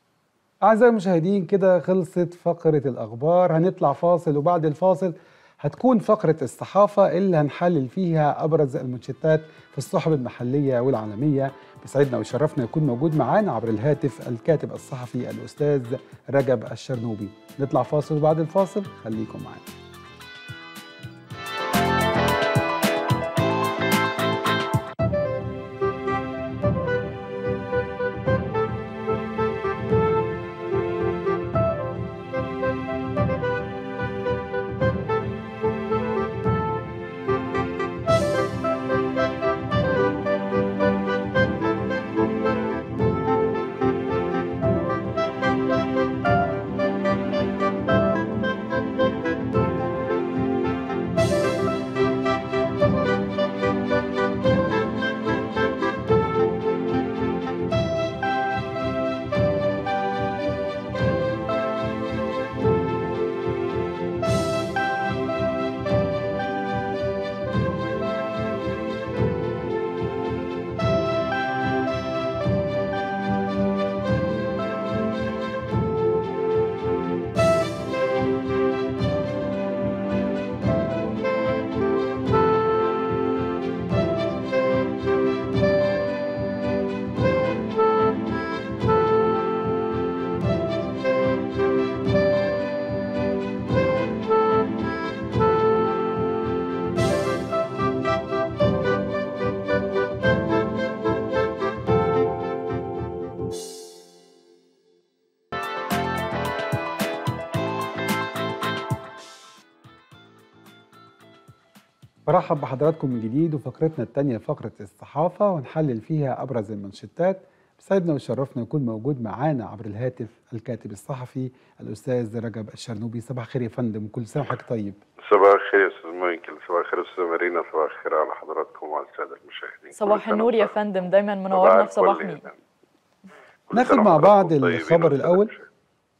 أعزائي المشاهدين كده خلصت فقرة الأخبار هنطلع فاصل وبعد الفاصل هتكون فقرة الصحافة اللي هنحلل فيها أبرز المنشطات في الصحف المحلية والعالمية بيسعدنا ويشرفنا يكون موجود معانا عبر الهاتف الكاتب الصحفي الأستاذ رجب الشرنوبي نطلع فاصل وبعد الفاصل خليكم معانا برحب بحضراتكم من جديد وفقرتنا الثانية فقرة الصحافة ونحلل فيها أبرز المنشطات بسعدنا وشرفنا يكون موجود معانا عبر الهاتف الكاتب الصحفي الأستاذ رجب الشرنوبي صباح الخير يا فندم كل سنة وحضرتك طيب صباح الخير يا استاذ مايكل صباح الخير استاذ مارينا صباح الخير على حضراتكم وعلى الساده المشاهدين صباح كل سنة النور يا وأنتم فندم دايما منورنا في صباح الفل يا مين فندم. كل ناخد سنة مع وحضراتكم بعض طيبين الخبر والسادة الأول. المشاهدين.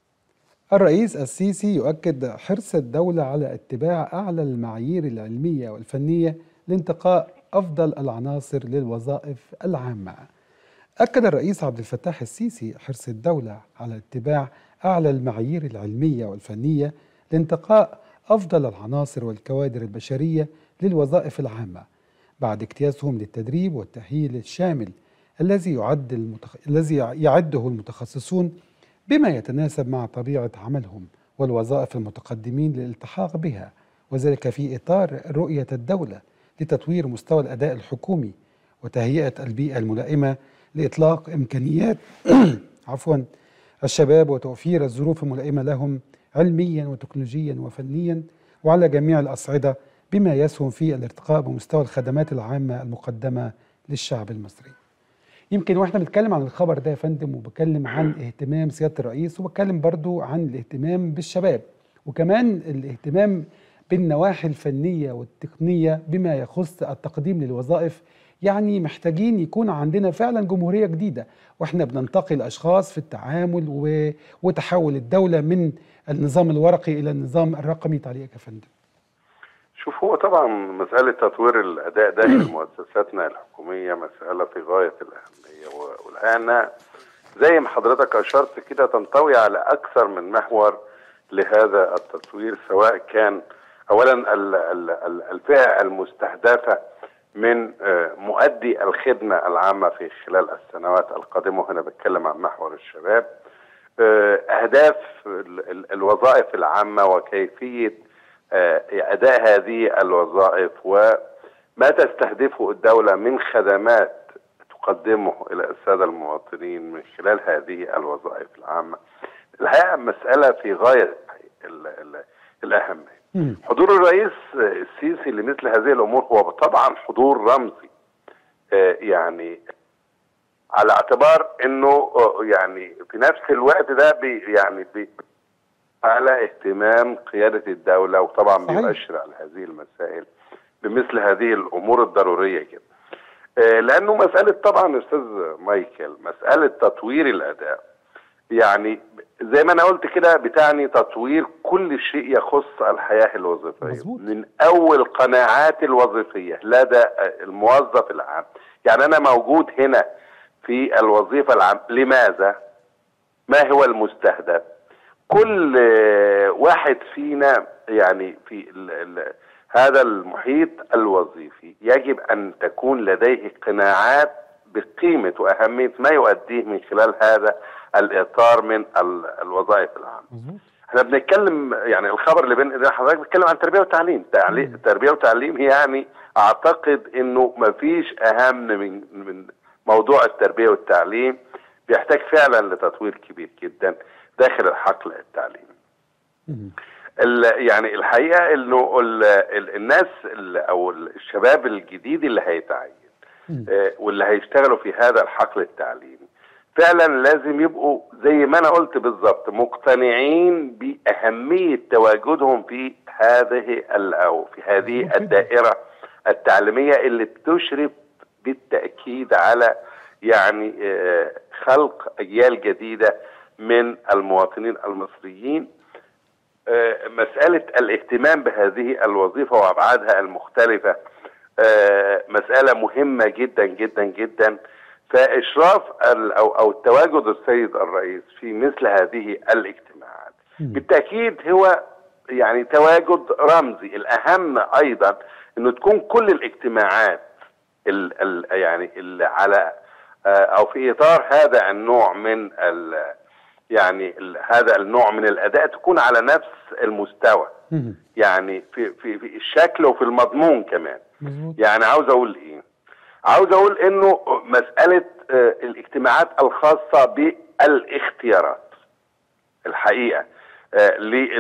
الرئيس السيسي يؤكد حرص الدولة على اتباع أعلى المعايير العلمية والفنية لانتقاء أفضل العناصر للوظائف العامة. أكد الرئيس عبد الفتاح السيسي حرص الدولة على اتباع أعلى المعايير العلمية والفنية لانتقاء أفضل العناصر والكوادر البشرية للوظائف العامة بعد اجتيازهم للتدريب والتأهيل الشامل الذي يعد المتخ... الذي يعده المتخصصون بما يتناسب مع طبيعة عملهم والوظائف المتقدمين للالتحاق بها وذلك في إطار رؤية الدولة لتطوير مستوى الأداء الحكومي وتهيئة البيئة الملائمة لإطلاق إمكانيات عفوا الشباب وتوفير الظروف الملائمة لهم علميا وتكنولوجيا وفنيا وعلى جميع الأصعدة بما يسهم في الارتقاء بمستوى الخدمات العامة المقدمة للشعب المصري يمكن واحنا بنتكلم عن الخبر ده يا فندم وبتكلم عن اهتمام سياده الرئيس وبتكلم برضو عن الاهتمام بالشباب وكمان الاهتمام بالنواحي الفنيه والتقنيه بما يخص التقديم للوظائف يعني محتاجين يكون عندنا فعلا جمهوريه جديده واحنا بننتقل اشخاص في التعامل و... وتحول الدوله من النظام الورقي الى النظام الرقمي تعليقك يا فندم شوف هو طبعا مسألة تطوير الأداء داخل مؤسساتنا الحكومية مسألة في غاية الأهمية و- والآن زي ما حضرتك أشرت كده تنطوي على أكثر من محور لهذا التطوير سواء كان أولا ال- ال- ال- الفئة المستهدفة من آه، مؤدي الخدمة العامة في خلال السنوات القادمة هنا بتكلم عن محور الشباب آه، أهداف ال- ال- الوظائف العامة وكيفية آه، أداء هذه الوظائف وما تستهدفه الدولة من خدمات تقدمه إلى السادة المواطنين من خلال هذه الوظائف العامة الحقيقة مسألة في غاية ال- ال- الأهمية مم. حضور الرئيس السيسي لمثل هذه الأمور هو طبعا حضور رمزي آه، يعني على اعتبار انه آه، يعني في نفس الوقت ده بي يعني بي على اهتمام قيادة الدولة وطبعا صحيح. بيؤشر على هذه المسائل بمثل هذه الأمور الضرورية كده آه، لأنه مسألة طبعا أستاذ مايكل مسألة تطوير الأداء يعني زي ما أنا قلت كده بتعني تطوير كل شيء يخص الحياة الوظيفية مظبوط. من أول قناعات الوظيفية لدى الموظف العام يعني أنا موجود هنا في الوظيفة العام لماذا؟ ما هو المستهدف؟ كل آه، واحد فينا يعني في ال ال هذا المحيط الوظيفي يجب ان تكون لديه قناعات بقيمه واهميه ما يؤديه من خلال هذا الاطار من ال- الوظائف العامه. مظبوط احنا بنتكلم يعني الخبر اللي بين ايدينا حضرتك بنتكلم عن تربيه وتعليم، تعليم تربيه وتعليم يعني اعتقد انه ما فيش اهم من من موضوع التربيه والتعليم بيحتاج فعلا لتطوير كبير جدا داخل الحقل التعليمي. مم. ال- يعني الحقيقه انه ال- ال- الناس ال- او الشباب الجديد اللي هيتعين مم. آه، واللي هيشتغلوا في هذا الحقل التعليمي فعلا لازم يبقوا زي ما انا قلت بالظبط مقتنعين باهميه تواجدهم في هذه ال- او في هذه مظبوط جداً. الدائره التعليميه اللي بتشرف بالتاكيد على يعني آه، خلق اجيال جديده من المواطنين المصريين آه، مسألة الاهتمام بهذه الوظيفة وأبعادها المختلفة آه، مسألة مهمة جدا جدا جدا فإشراف ال- أو أو تواجد السيد الرئيس في مثل هذه الاجتماعات مم. بالتأكيد هو يعني تواجد رمزي الأهم أيضا أنه تكون كل الاجتماعات ال ال يعني ال على آه، أو في إطار هذا النوع من ال يعني ال هذا النوع من الأداء تكون على نفس المستوى مم. يعني في في في الشكل وفي المضمون كمان مظبوط يعني عاوز اقول ايه عاوز اقول انه مساله آه، الاجتماعات الخاصه بالاختيارات الحقيقه آه،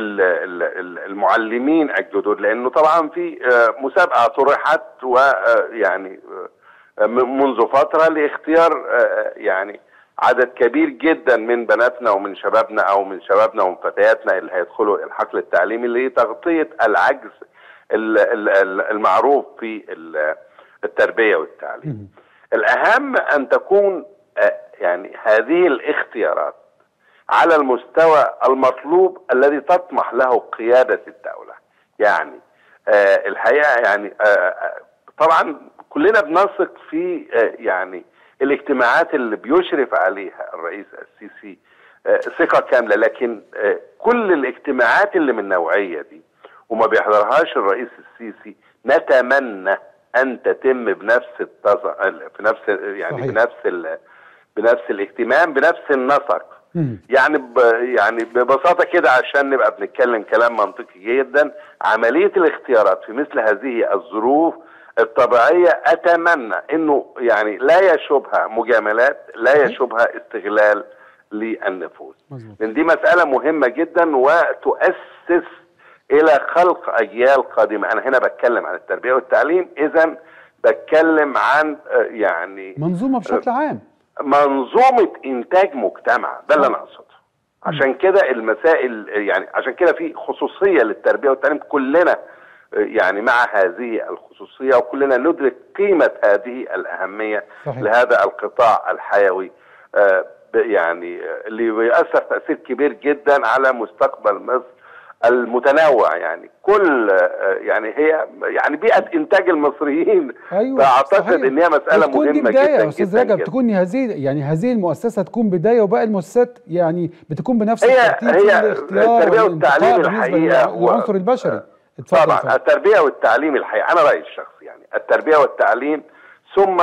للمعلمين الجدد لانه طبعا في آه، مسابقه طرحت ويعني منذ فتره لاختيار آه، يعني عدد كبير جدا من بناتنا ومن شبابنا او من شبابنا ومن فتياتنا اللي هيدخلوا الحقل التعليمي لتغطيه العجز ال- ال- ال- المعروف في ال- التربيه والتعليم. الاهم ان تكون آه، يعني هذه الاختيارات على المستوى المطلوب الذي تطمح له قياده الدوله. يعني آه الحقيقه يعني آه آه، طبعا كلنا بنثق في آه يعني الاجتماعات اللي بيشرف عليها الرئيس السيسي آه ثقه كامله لكن آه كل الاجتماعات اللي من النوعيه دي وما بيحضرهاش الرئيس السيسي نتمنى ان تتم بنفس التص... في نفس يعني صحيح. بنفس ال... بنفس الاهتمام بنفس النسق مم. يعني ب... يعني ببساطه كده عشان نبقى بنتكلم كلام منطقي جدا عمليه الاختيارات في مثل هذه الظروف الطبيعيه اتمنى انه يعني لا يشوبها مجاملات لا يشوبها استغلال للنفوذ مظبوط لان دي مساله مهمه جدا وتؤسس الى خلق اجيال قادمه انا هنا بتكلم عن التربيه والتعليم اذا بتكلم عن آه، يعني منظومه بشكل عام منظومه انتاج مجتمع ده اللي انا اقصده عشان كده المسائل يعني عشان كده في خصوصيه للتربيه والتعليم كلنا آه، يعني مع هذه الخصوصيه وكلنا ندرك قيمه هذه الاهميه صحيح. لهذا القطاع الحيوي آه، ب- يعني آه، اللي بيأثر تأثير كبير جدا على مستقبل مصر المتنوع يعني كل آه، يعني هي يعني بيئة إنتاج المصريين ايوه فأعتقد صحيح. إن هي مسألة وتكون دي مهمة بدايه جدا يا استاذ جدا رجب جدا. تكون هذه يعني هذه المؤسسه تكون بدايه وباقي المؤسسات يعني بتكون بنفس هي- الترتيب في هي الاختيار التربية والانتقاء والتعليم بالنسبة الحقيقة هو- للعنصر البشري اتفضل طبعا اتفضل. التربية والتعليم الحقيقة أنا رأيي الشخصي يعني التربية والتعليم ثم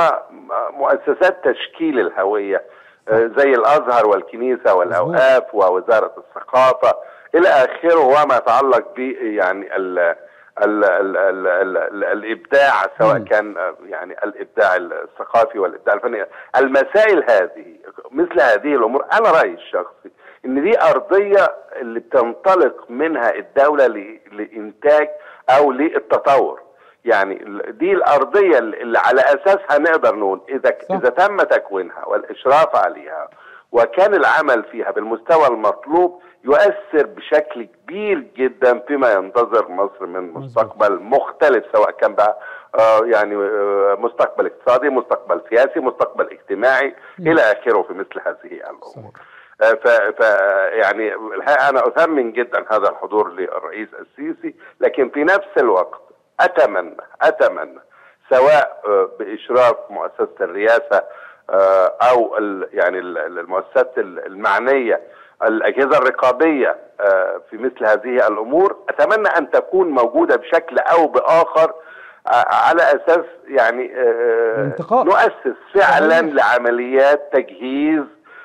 مؤسسات تشكيل الهوية آه، زي الأزهر والكنيسة والأوقاف ووزارة الثقافة إلى آخره وما يتعلق ب يعني ال ال ال ال ال ال الإبداع سواء مم. كان آه، يعني الإبداع الثقافي والإبداع الفني المسائل هذه مثل هذه الأمور أنا رأيي الشخصي ان دي ارضيه اللي بتنطلق منها الدوله ل- لانتاج او للتطور يعني ال- دي الارضيه اللي على اساسها نقدر نقول اذا صح. اذا تم تكوينها والاشراف عليها وكان العمل فيها بالمستوى المطلوب يؤثر بشكل كبير جدا فيما ينتظر مصر من مستقبل مختلف سواء كان بقى آه يعني آه مستقبل اقتصادي مستقبل سياسي مستقبل اجتماعي الى اخره في مثل هذه الامور آه، ف ف يعني الحقيقه انا اثمن جدا هذا الحضور للرئيس السيسي لكن في نفس الوقت اتمنى اتمنى سواء آه، باشراف مؤسسه الرئاسه آه، او ال- يعني ال- ال- المؤسسات ال- المعنيه الاجهزه الرقابيه آه، في مثل هذه الامور اتمنى ان تكون موجوده بشكل او باخر آه، على اساس يعني آه، الانتقاء. نؤسس فعلا صحيح. لعمليات تجهيز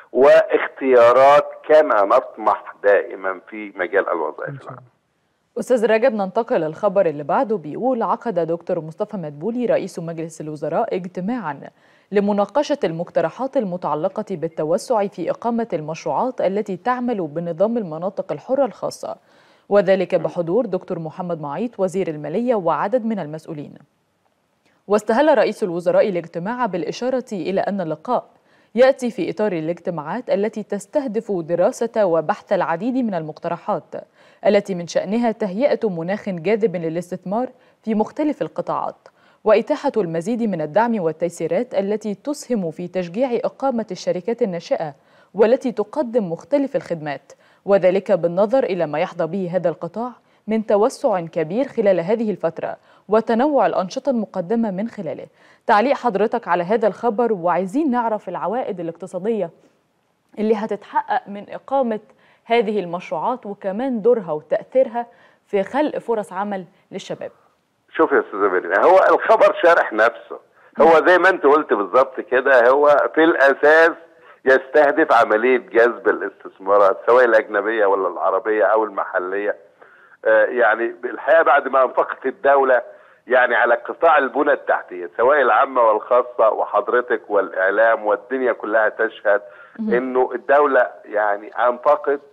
واختيارات كما نطمح دائما في مجال الوظائف العامه أستاذ رجب ننتقل للخبر اللي بعده بيقول عقد دكتور مصطفى مدبولي رئيس مجلس الوزراء اجتماعا لمناقشة المقترحات المتعلقة بالتوسع في إقامة المشروعات التي تعمل بنظام المناطق الحرة الخاصة وذلك بحضور دكتور محمد معيط وزير المالية وعدد من المسؤولين واستهل رئيس الوزراء الاجتماع بالإشارة إلى أن اللقاء يأتي في إطار الاجتماعات التي تستهدف دراسة وبحث العديد من المقترحات التي من شأنها تهيئة مناخ جاذب للاستثمار في مختلف القطاعات وإتاحة المزيد من الدعم والتيسيرات التي تسهم في تشجيع إقامة الشركات الناشئة والتي تقدم مختلف الخدمات وذلك بالنظر إلى ما يحظى به هذا القطاع من توسع كبير خلال هذه الفترة وتنوع الأنشطة المقدمة من خلاله تعليق حضرتك على هذا الخبر وعايزين نعرف العوائد الاقتصادية اللي هتتحقق من إقامة هذه المشروعات وكمان دورها وتأثيرها في خلق فرص عمل للشباب شوف يا استاذ مريم هو الخبر شارح نفسه هو زي ما انت قلت بالظبط كده هو في الاساس يستهدف عمليه جذب الاستثمارات سواء الاجنبيه ولا العربيه او المحليه آه يعني الحقيقه بعد ما انفقت الدوله يعني على قطاع البنى التحتيه سواء العامه والخاصه وحضرتك والاعلام والدنيا كلها تشهد انه الدوله يعني انفقت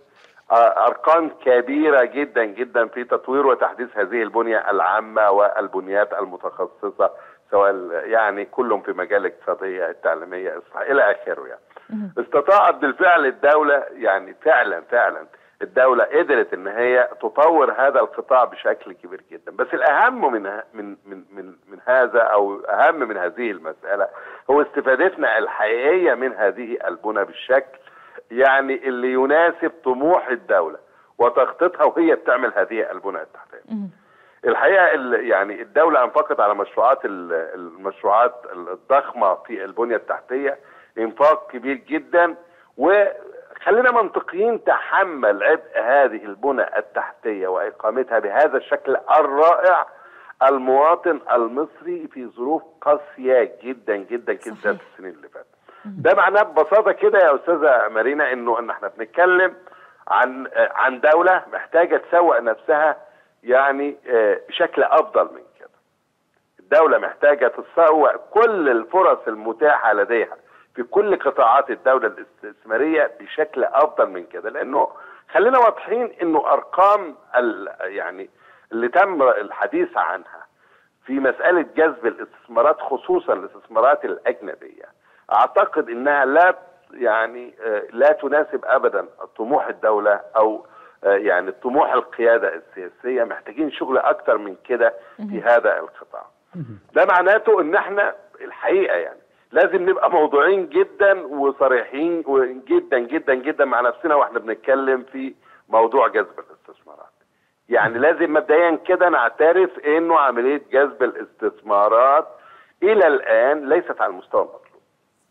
آه، ارقام كبيره جدا جدا في تطوير وتحديث هذه البنيه العامه والبنيات المتخصصه سواء ال- يعني كلهم في مجال الاقتصاديه التعليميه الصحه الى اخره يعني استطاعت بالفعل الدوله يعني فعلا فعلا الدوله قدرت ان هي تطور هذا القطاع بشكل كبير جدا بس الاهم من ه- من من من, من هذا او اهم من هذه المساله هو استفادتنا الحقيقيه من هذه البنى بالشكل يعني اللي يناسب طموح الدوله وتخطيطها وهي بتعمل هذه البنى التحتيه الحقيقه ال- يعني الدوله انفقت على مشروعات ال- المشروعات الضخمه في البنيه التحتيه انفاق كبير جدا وخلينا منطقيين تحمل عبء هذه البنى التحتيه واقامتها بهذا الشكل الرائع المواطن المصري في ظروف قاسيه جدا جدا جدا صحيح. في السنين اللي فاتت ده معناه ببساطه كده يا استاذه مارينا انه ان احنا بنتكلم عن آه، عن دوله محتاجه تسوق نفسها يعني آه، بشكل افضل من كده الدوله محتاجه تسوق كل الفرص المتاحه لديها في كل قطاعات الدوله الاستثماريه بشكل افضل من كده لانه خلينا واضحين انه ارقام ال- يعني اللي تم الحديث عنها في مسألة جذب الاستثمارات خصوصا الاستثمارات الأجنبية أعتقد أنها لا يعني آه، لا تناسب أبدا طموح الدولة أو آه، يعني طموح القيادة السياسية محتاجين شغل أكتر من كده في هذا القطاع ده معناته ان احنا الحقيقه يعني لازم نبقى موضوعين جدا وصريحين جدا جدا جدا مع نفسنا واحنا بنتكلم في موضوع جذب الاستثمارات. يعني لازم مبدئيا كده نعترف انه عمليه جذب الاستثمارات الى الان ليست على المستوى المطلوب.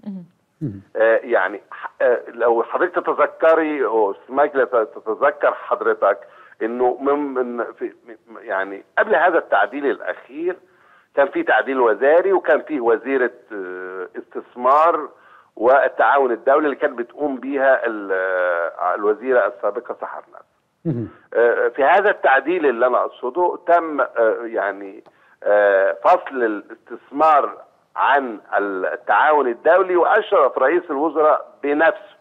آه يعني ح- آه لو حضرتك تتذكري او مجلس تتذكر حضرتك انه من من في من- يعني قبل هذا التعديل الاخير كان في تعديل وزاري وكان فيه وزيره آه، استثمار والتعاون الدولي اللي كانت بتقوم بيها ال- آه، الوزيره السابقه سحر نصر. آه، في هذا التعديل اللي انا اقصده تم آه، يعني آه، فصل الاستثمار عن التعاون الدولي واشرف رئيس الوزراء بنفسه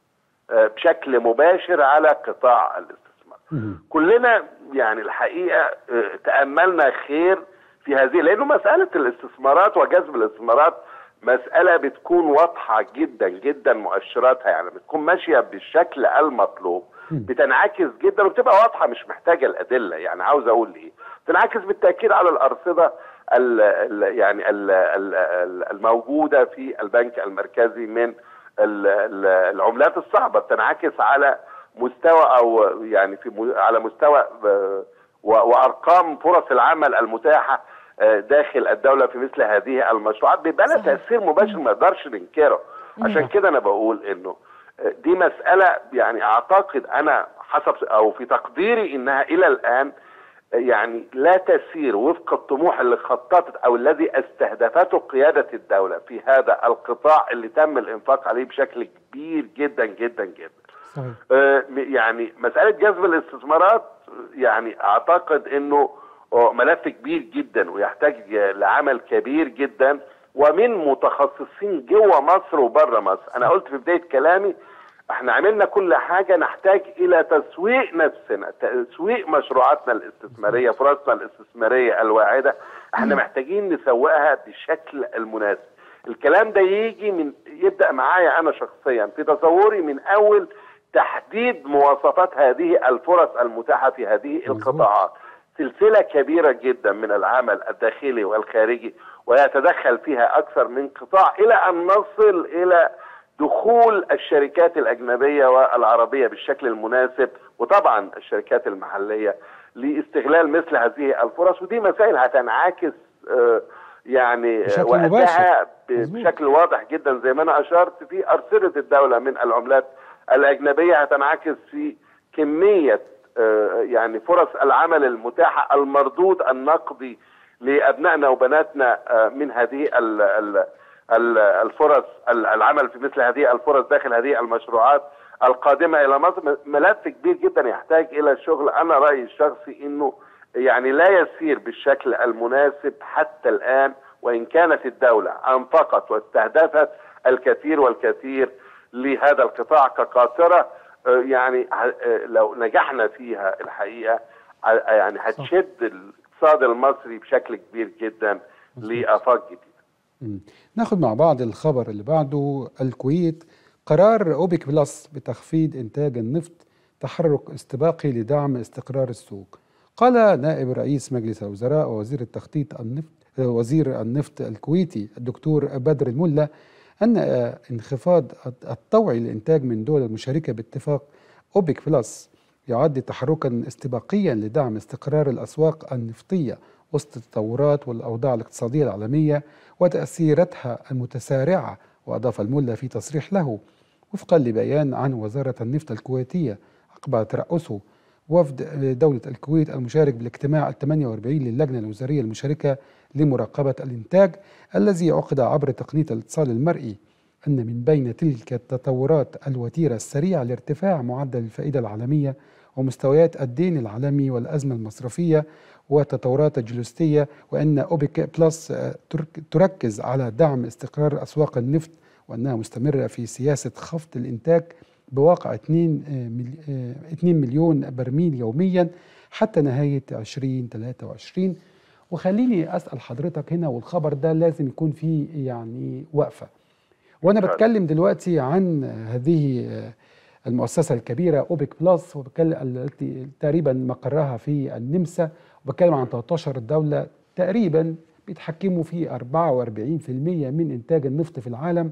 آه، بشكل مباشر على قطاع الاستثمار. كلنا يعني الحقيقه آه، تاملنا خير في هذه لانه مساله الاستثمارات وجذب الاستثمارات مساله بتكون واضحه جدا جدا مؤشراتها يعني بتكون ماشيه بالشكل المطلوب بتنعكس جدا وبتبقى واضحه مش محتاجه الادله يعني عاوز اقول ايه تنعكس بالتاكيد على الارصده ال ال يعني ال ال ال الموجوده في البنك المركزي من ال ال العملات الصعبه بتنعكس على مستوى او يعني في م- على مستوى آه، و- وارقام فرص العمل المتاحه آه، داخل الدوله في مثل هذه المشروعات بيبقى لها صحيح. تاثير مباشر ما نقدرش ننكره عشان كده انا بقول انه آه، دي مساله يعني اعتقد انا حسب او في تقديري انها الى الان آه، يعني لا تسير وفق الطموح اللي خططت او الذي استهدفته قياده الدوله في هذا القطاع اللي تم الانفاق عليه بشكل كبير جدا جدا جدا. صحيح آه، يعني مسألة جذب الاستثمارات يعني أعتقد أنه آه، ملف كبير جدا ويحتاج لعمل كبير جدا ومن متخصصين جوه مصر وبره مصر أنا قلت في بداية كلامي احنا عملنا كل حاجة نحتاج إلى تسويق نفسنا تسويق مشروعاتنا الاستثمارية فرصنا الاستثمارية الواعدة احنا محتاجين نسوقها بالشكل المناسب الكلام ده يجي من يبدأ معايا أنا شخصيا في تصوري من أول تحديد مواصفات هذه الفرص المتاحة في هذه مظبوط. القطاعات سلسلة كبيرة جدا من العمل الداخلي والخارجي ويتدخل فيها أكثر من قطاع إلى أن نصل إلى دخول الشركات الأجنبية والعربية بالشكل المناسب وطبعا الشركات المحلية لاستغلال مثل هذه الفرص ودي مسائل هتنعكس آه، يعني آه، بشكل وقتها مباشر. ب- مظبوط. بشكل واضح جدا زي ما انا اشرت في ارصده الدوله من العملات الاجنبيه هتنعكس في كميه آه، يعني فرص العمل المتاحه المردود النقدي لابنائنا وبناتنا آه، من هذه ال- ال- ال- الفرص ال- العمل في مثل هذه الفرص داخل هذه المشروعات القادمه الى مصر م- ملف كبير جدا يحتاج الى شغل انا رايي الشخصي انه يعني لا يسير بالشكل المناسب حتى الان وان كانت الدوله انفقت واستهدفت الكثير والكثير لهذا القطاع كقاطره آه، يعني ه- آه، لو نجحنا فيها الحقيقه ه- يعني هتشد الاقتصاد المصري بشكل كبير جدا لافاق جديده مم. ناخد مع بعض الخبر اللي بعده الكويت قرار أوبك بلس بتخفيض إنتاج النفط تحرك استباقي لدعم استقرار السوق قال نائب رئيس مجلس الوزراء ووزير التخطيط النفط آه، وزير النفط الكويتي الدكتور بدر الملا أن آه، انخفاض الطوعي للإنتاج من دول المشاركة باتفاق أوبك بلس يعد تحركا استباقيا لدعم استقرار الأسواق النفطية وسط التطورات والأوضاع الاقتصادية العالمية وتأثيراتها المتسارعة وأضاف الملا في تصريح له وفقا لبيان عن وزارة النفط الكويتية عقب ترأسه وفد دولة الكويت المشارك بالاجتماع ال 48 للجنة الوزارية المشاركة لمراقبة الإنتاج الذي عقد عبر تقنية الاتصال المرئي أن من بين تلك التطورات الوتيرة السريعة لارتفاع معدل الفائدة العالمية ومستويات الدين العالمي والأزمة المصرفية والتطورات الجلوستية وأن أوبك بلس آه، ترك- تركز على دعم استقرار أسواق النفط وأنها مستمرة في سياسة خفض الإنتاج بواقع 2 آه، مل- آه، 2 مليون برميل يوميا حتى نهاية 2023 وخليني أسأل حضرتك هنا والخبر ده لازم يكون فيه يعني وقفة وانا اتفضل. بتكلم دلوقتي عن هذه المؤسسه الكبيره اوبك بلس وبتكلم التي تقريبا مقرها في النمسا وبتكلم عن 13 دوله تقريبا بيتحكموا في 44% من انتاج النفط في العالم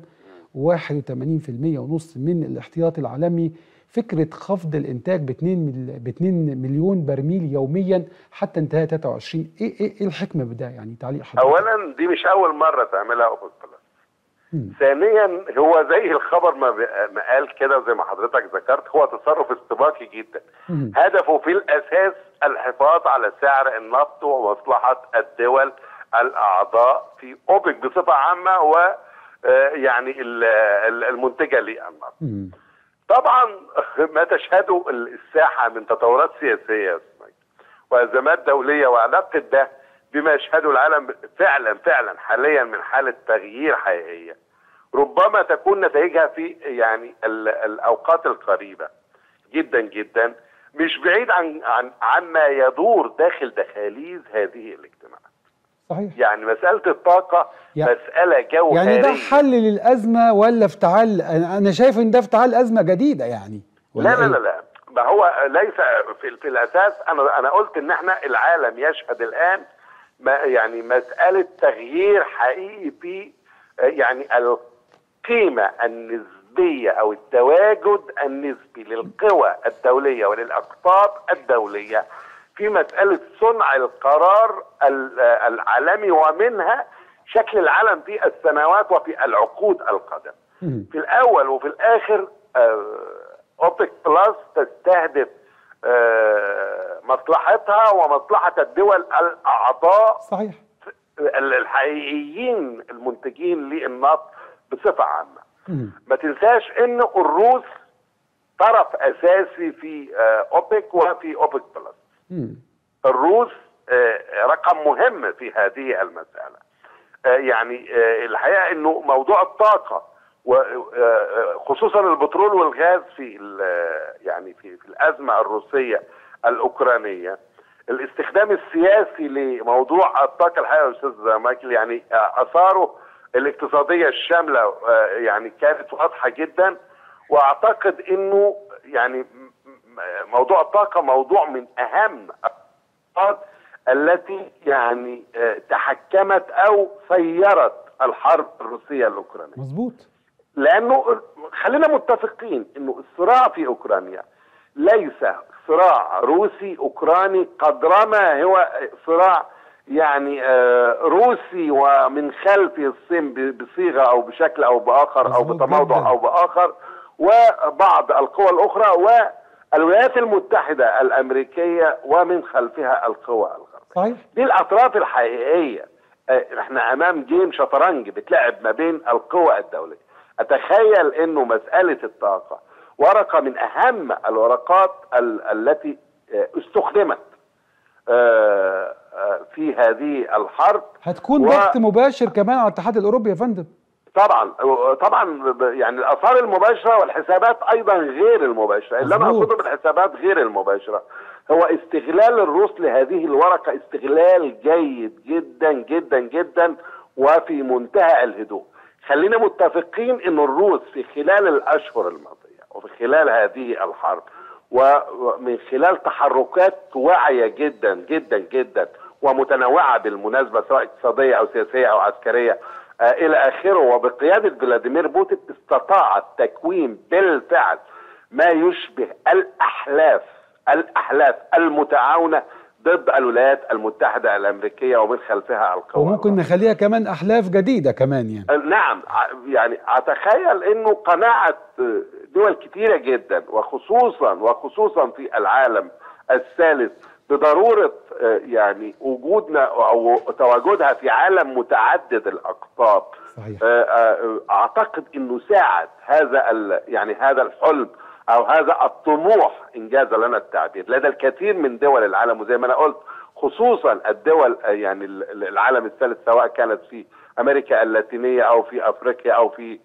و81% ونص من الاحتياطي العالمي فكره خفض الانتاج ب 2 ب 2 مليون برميل يوميا حتى انتهاء 23 ايه ايه إيه الحكمه بده يعني تعليق حضرتك اولا دي مش اول مره تعملها اوبك بلس مم. ثانيا هو زي الخبر ما, ب- ما قال كده وزي ما حضرتك ذكرت هو تصرف استباقي جدا مم. هدفه في الاساس الحفاظ على سعر النفط ومصلحه الدول الاعضاء في اوبك بصفه عامه و آه، يعني ال- ال- المنتجه للنفط مم. طبعا ما تشهده الساحه من تطورات سياسيه يا اسماعيل وازمات دوليه وعلاقه ده بما يشهده العالم فعلا فعلا حاليا من حاله تغيير حقيقيه ربما تكون نتائجها في يعني ال- الاوقات القريبه جدا جدا مش بعيد عن عن عما يدور داخل دخاليز هذه الاجتماعات صحيح يعني مساله الطاقه يعني- مساله جوهريه يعني ده حل للأزمة ولا افتعال أنا أنا شايف إن ده افتعال أزمة جديدة يعني ولا لا لا إيه؟ لا لا ما هو ليس في, في الاساس انا انا قلت ان احنا العالم يشهد الان ما يعني مساله تغيير حقيقي في آه، يعني القيمه النسبيه او التواجد النسبي للقوى الدوليه وللاقطاب الدوليه في مساله صنع القرار ال- آه، العالمي ومنها شكل العالم في السنوات وفي العقود القادمه مم. في الاول وفي الاخر آه، اوبك بلس تستهدف آه، مصلحتها ومصلحه الدول الاعضاء صحيح ال- الحقيقيين المنتجين للنفط بصفه عامه مم. ما تنساش ان الروس طرف اساسي في آه، اوبك وفي اوبك بلس مم. الروس آه، رقم مهم في هذه المسألة آه، يعني آه، الحقيقة أنه موضوع الطاقة وخصوصا البترول والغاز في ال- يعني في, في الأزمة الروسية الأوكرانية الاستخدام السياسي لموضوع الطاقة الحقيقة يا أستاذ مايكل يعني آه، آثاره الاقتصادية الشاملة آه، يعني كانت واضحة جدا وأعتقد أنه يعني م- م- موضوع الطاقة موضوع من أهم الأقطاب التي يعني آه، تحكمت أو سيرت الحرب الروسية الأوكرانية مظبوط لانه خلينا متفقين انه الصراع في اوكرانيا ليس صراع روسي اوكراني قدرما هو صراع يعني آه، روسي ومن خلف الصين ب- بصيغه او بشكل او باخر او مظبوط بتموضع جداً. او باخر وبعض القوى الاخرى والولايات المتحده الامريكيه ومن خلفها القوى الغربيه صحيح دي الاطراف الحقيقيه آه، احنا امام جيم شطرنج بتلعب ما بين القوى الدوليه اتخيل انه مساله الطاقه ورقه من اهم الورقات ال- التي آه، استخدمت آه، آه، في هذه الحرب هتكون و- ضغط مباشر كمان على الاتحاد الأوروبي يا فندم طبعا طبعا ب- يعني الاثار المباشره والحسابات ايضا غير المباشره اللي انا مظبوط. اقصده بالحسابات غير المباشره هو استغلال الروس لهذه الورقه استغلال جيد جدا جدا جدا وفي منتهى الهدوء خلينا متفقين ان الروس في خلال الاشهر الماضيه وفي خلال هذه الحرب ومن خلال تحركات واعيه جدا جدا جدا ومتنوعه بالمناسبه سواء اقتصاديه او سياسيه او عسكريه آه الى اخره وبقياده فلاديمير بوتين استطاعت تكوين بالفعل ما يشبه الاحلاف الاحلاف المتعاونه ضد الولايات المتحده الامريكيه ومن خلفها القوى وممكن نخليها كمان احلاف جديده كمان يعني نعم ع- يعني اتخيل انه قناعه دول كثيره جدا وخصوصا وخصوصا في العالم الثالث بضروره آه، يعني وجودنا او تواجدها في عالم متعدد الاقطاب صحيح آه، آه، اعتقد انه ساعد هذا ال- يعني هذا الحلم او هذا الطموح انجاز لنا التعبير لدى الكثير من دول العالم وزي ما انا قلت خصوصا الدول آه، يعني ال- ال- العالم الثالث سواء كانت في امريكا اللاتينيه او في افريقيا او في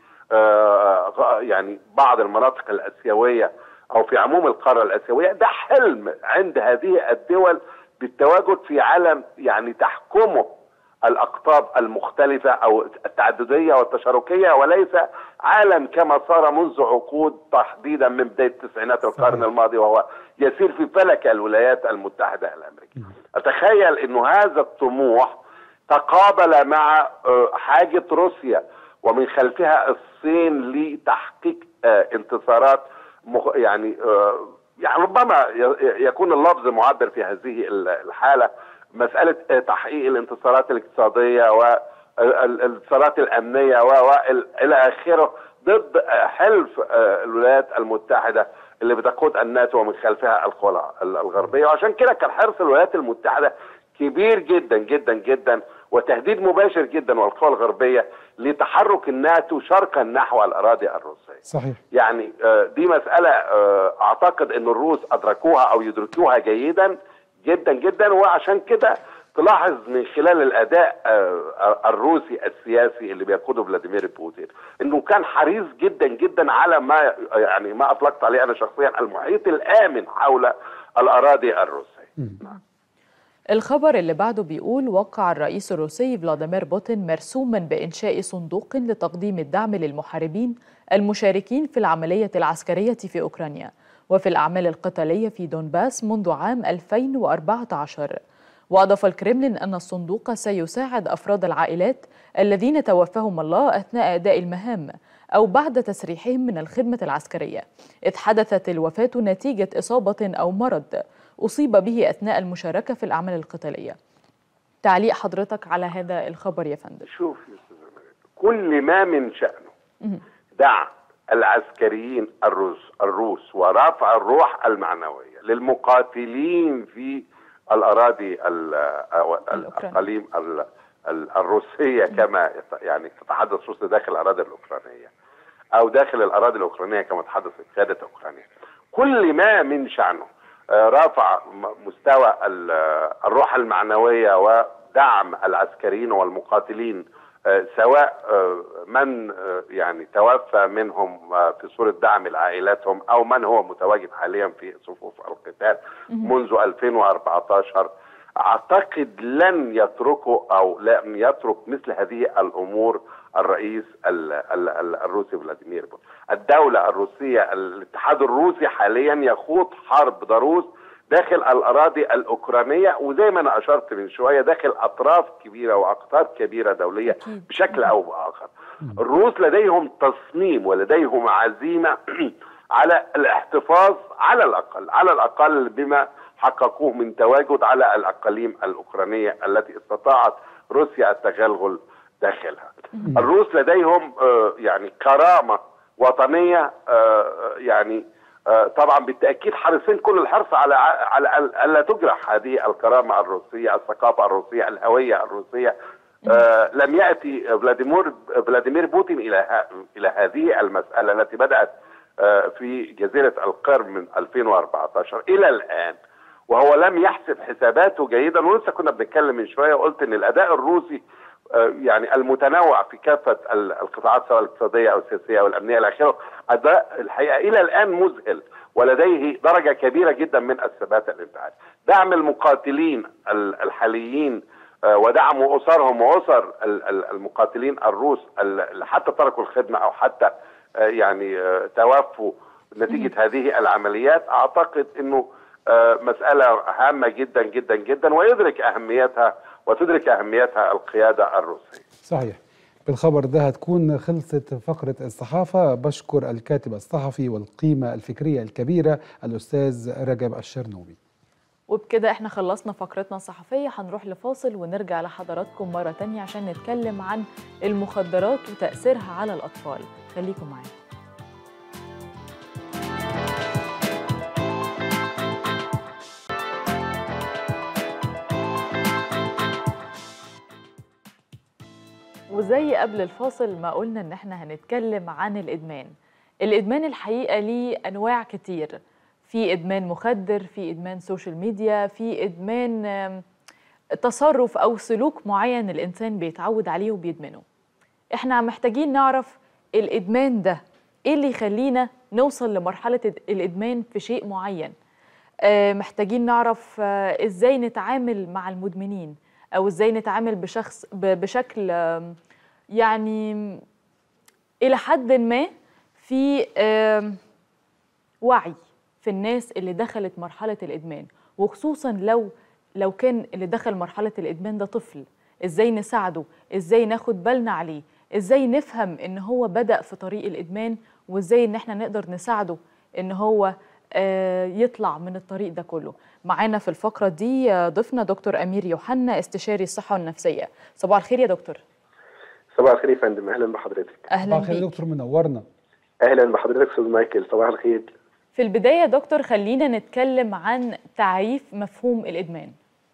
آه، غ- يعني بعض المناطق الاسيويه او في عموم القاره الاسيويه ده حلم عند هذه الدول بالتواجد في عالم يعني تحكمه الاقطاب المختلفه او التعدديه والتشاركيه وليس عالم كما صار منذ عقود تحديدا من بدايه تسعينات القرن الماضي وهو يسير في فلك الولايات المتحده الامريكيه. اتخيل انه هذا الطموح تقابل مع آه، حاجه روسيا ومن خلفها الصين لتحقيق آه، انتصارات مخ- يعني آه، يعني ربما ي- يكون اللفظ معبر في هذه ال- الحاله مساله آه، تحقيق الانتصارات الاقتصاديه والانتصارات الامنيه و و- الى اخره ضد آه، حلف آه، الولايات المتحده اللي بتقود الناتو ومن خلفها القوى ال- الغربيه وعشان كده كان حرص الولايات المتحده كبير جدا جدا جدا وتهديد مباشر جدا والقوى الغربيه لتحرك الناتو شرقا نحو الاراضي الروسيه. صحيح يعني آه، دي مسألة آه، أعتقد أن الروس أدركوها أو يدركوها جيدا جدا جدا وعشان كده تلاحظ من خلال الأداء آه، الروسي السياسي اللي بيقوده فلاديمير بوتين أنه كان حريص جدا جدا على ما يعني ما أطلقت عليه أنا شخصيا المحيط الآمن حول الأراضي الروسية الخبر اللي بعده بيقول وقع الرئيس الروسي فلاديمير بوتين مرسوما بإنشاء صندوق لتقديم الدعم للمحاربين المشاركين في العملية العسكرية في أوكرانيا وفي الأعمال القتالية في دونباس منذ عام 2014 وأضاف الكرملين أن الصندوق سيساعد أفراد العائلات الذين توفاهم الله أثناء أداء المهام أو بعد تسريحهم من الخدمة العسكرية إذ حدثت الوفاة نتيجة إصابة أو مرض أصيب به أثناء المشاركة في الأعمال القتالية تعليق حضرتك على هذا الخبر يا فندم شوف يا أستاذ أمير، كل ما من شأنه دعم العسكريين الروس الروس ورفع الروح المعنوية للمقاتلين في الأراضي ال- أو الأقاليم ال- ال- الروسية كما يت- يعني تتحدث روسيا داخل الأراضي الأوكرانية أو داخل الأراضي الأوكرانية كما تحدث قيادة أوكرانيا كل ما من شأنه آه، رفع م- مستوى ال- آه، الروح المعنوية ودعم العسكريين والمقاتلين آه، سواء آه، من آه، يعني توفى منهم آه، في صورة دعم لعائلاتهم أو من هو متواجد حاليا في صفوف القتال منذ 2014 أعتقد لن يتركوا أو لن يترك مثل هذه الأمور الرئيس ال- ال- ال- الروسي فلاديمير بوتين الدولة الروسية الاتحاد الروسي حاليا يخوض حرب ضروس داخل الأراضي الأوكرانية وزي ما أنا أشرت من شوية داخل أطراف كبيرة وأقطار كبيرة دولية بشكل أو بآخر الروس لديهم تصميم ولديهم عزيمة على الاحتفاظ على الأقل على الأقل بما حققوه من تواجد على الأقاليم الأوكرانية التي استطاعت روسيا التغلغل داخلها الروس لديهم آه، يعني كرامة وطنية آه، يعني آه، طبعا بالتأكيد حريصين كل الحرص على على ألا تجرح هذه الكرامة الروسية الثقافة الروسية الهوية الروسية آه، لم يأتي فلاديمير فلاديمير بوتين إلى ه- إلى هذه المسألة التي بدأت آه، في جزيرة القرم من 2014 إلى الآن وهو لم يحسب حساباته جيدا ولسه كنا بنتكلم من شويه وقلت ان الاداء الروسي آه، يعني المتنوع في كافه ال- القطاعات سواء الاقتصاديه او السياسيه او الامنيه الى اخره ده الحقيقه الى الان مذهل ولديه درجه كبيره جدا من الثبات الانفعالي دعم المقاتلين ال- الحاليين آه، ودعم اسرهم واسر ال- ال- المقاتلين الروس ال- اللي حتى تركوا الخدمه او حتى آه، يعني آه، توفوا نتيجه هذه العمليات اعتقد انه آه، مساله هامه جدا جدا جدا ويدرك اهميتها وتدرك اهميتها القياده الروسيه. صحيح بالخبر ده هتكون خلصت فقرة الصحافة بشكر الكاتب الصحفي والقيمة الفكرية الكبيرة الأستاذ رجب الشرنوبي وبكده احنا خلصنا فقرتنا الصحفية هنروح لفاصل ونرجع لحضراتكم مرة تانية عشان نتكلم عن المخدرات وتأثيرها على الأطفال خليكم معانا وزي قبل الفاصل ما قلنا ان احنا هنتكلم عن الادمان الادمان الحقيقه ليه انواع كتير في ادمان مخدر في ادمان سوشيال ميديا في ادمان آم، تصرف او سلوك معين الانسان بيتعود عليه وبيدمنه احنا محتاجين نعرف الادمان ده ايه اللي يخلينا نوصل لمرحله الد- الادمان في شيء معين آه، محتاجين نعرف آه، ازاي نتعامل مع المدمنين او ازاي نتعامل بشخص ب- بشكل آم، يعني الى حد ما في آم، وعي في الناس اللي دخلت مرحله الادمان وخصوصا لو لو كان اللي دخل مرحله الادمان ده طفل ازاي نساعده ازاي ناخد بالنا عليه ازاي نفهم ان هو بدا في طريق الادمان وازاي ان احنا نقدر نساعده ان هو آه، يطلع من الطريق ده كله معانا في الفقره دي آه، ضيفنا دكتور امير يوحنا استشاري الصحه النفسيه صباح الخير يا دكتور صباح الخير يا فندم اهلا بحضرتك اهلا صباح الخير يا بيك دكتور منورنا اهلا بحضرتك استاذ مايكل صباح الخير في البدايه يا دكتور خلينا نتكلم عن تعريف مفهوم الادمان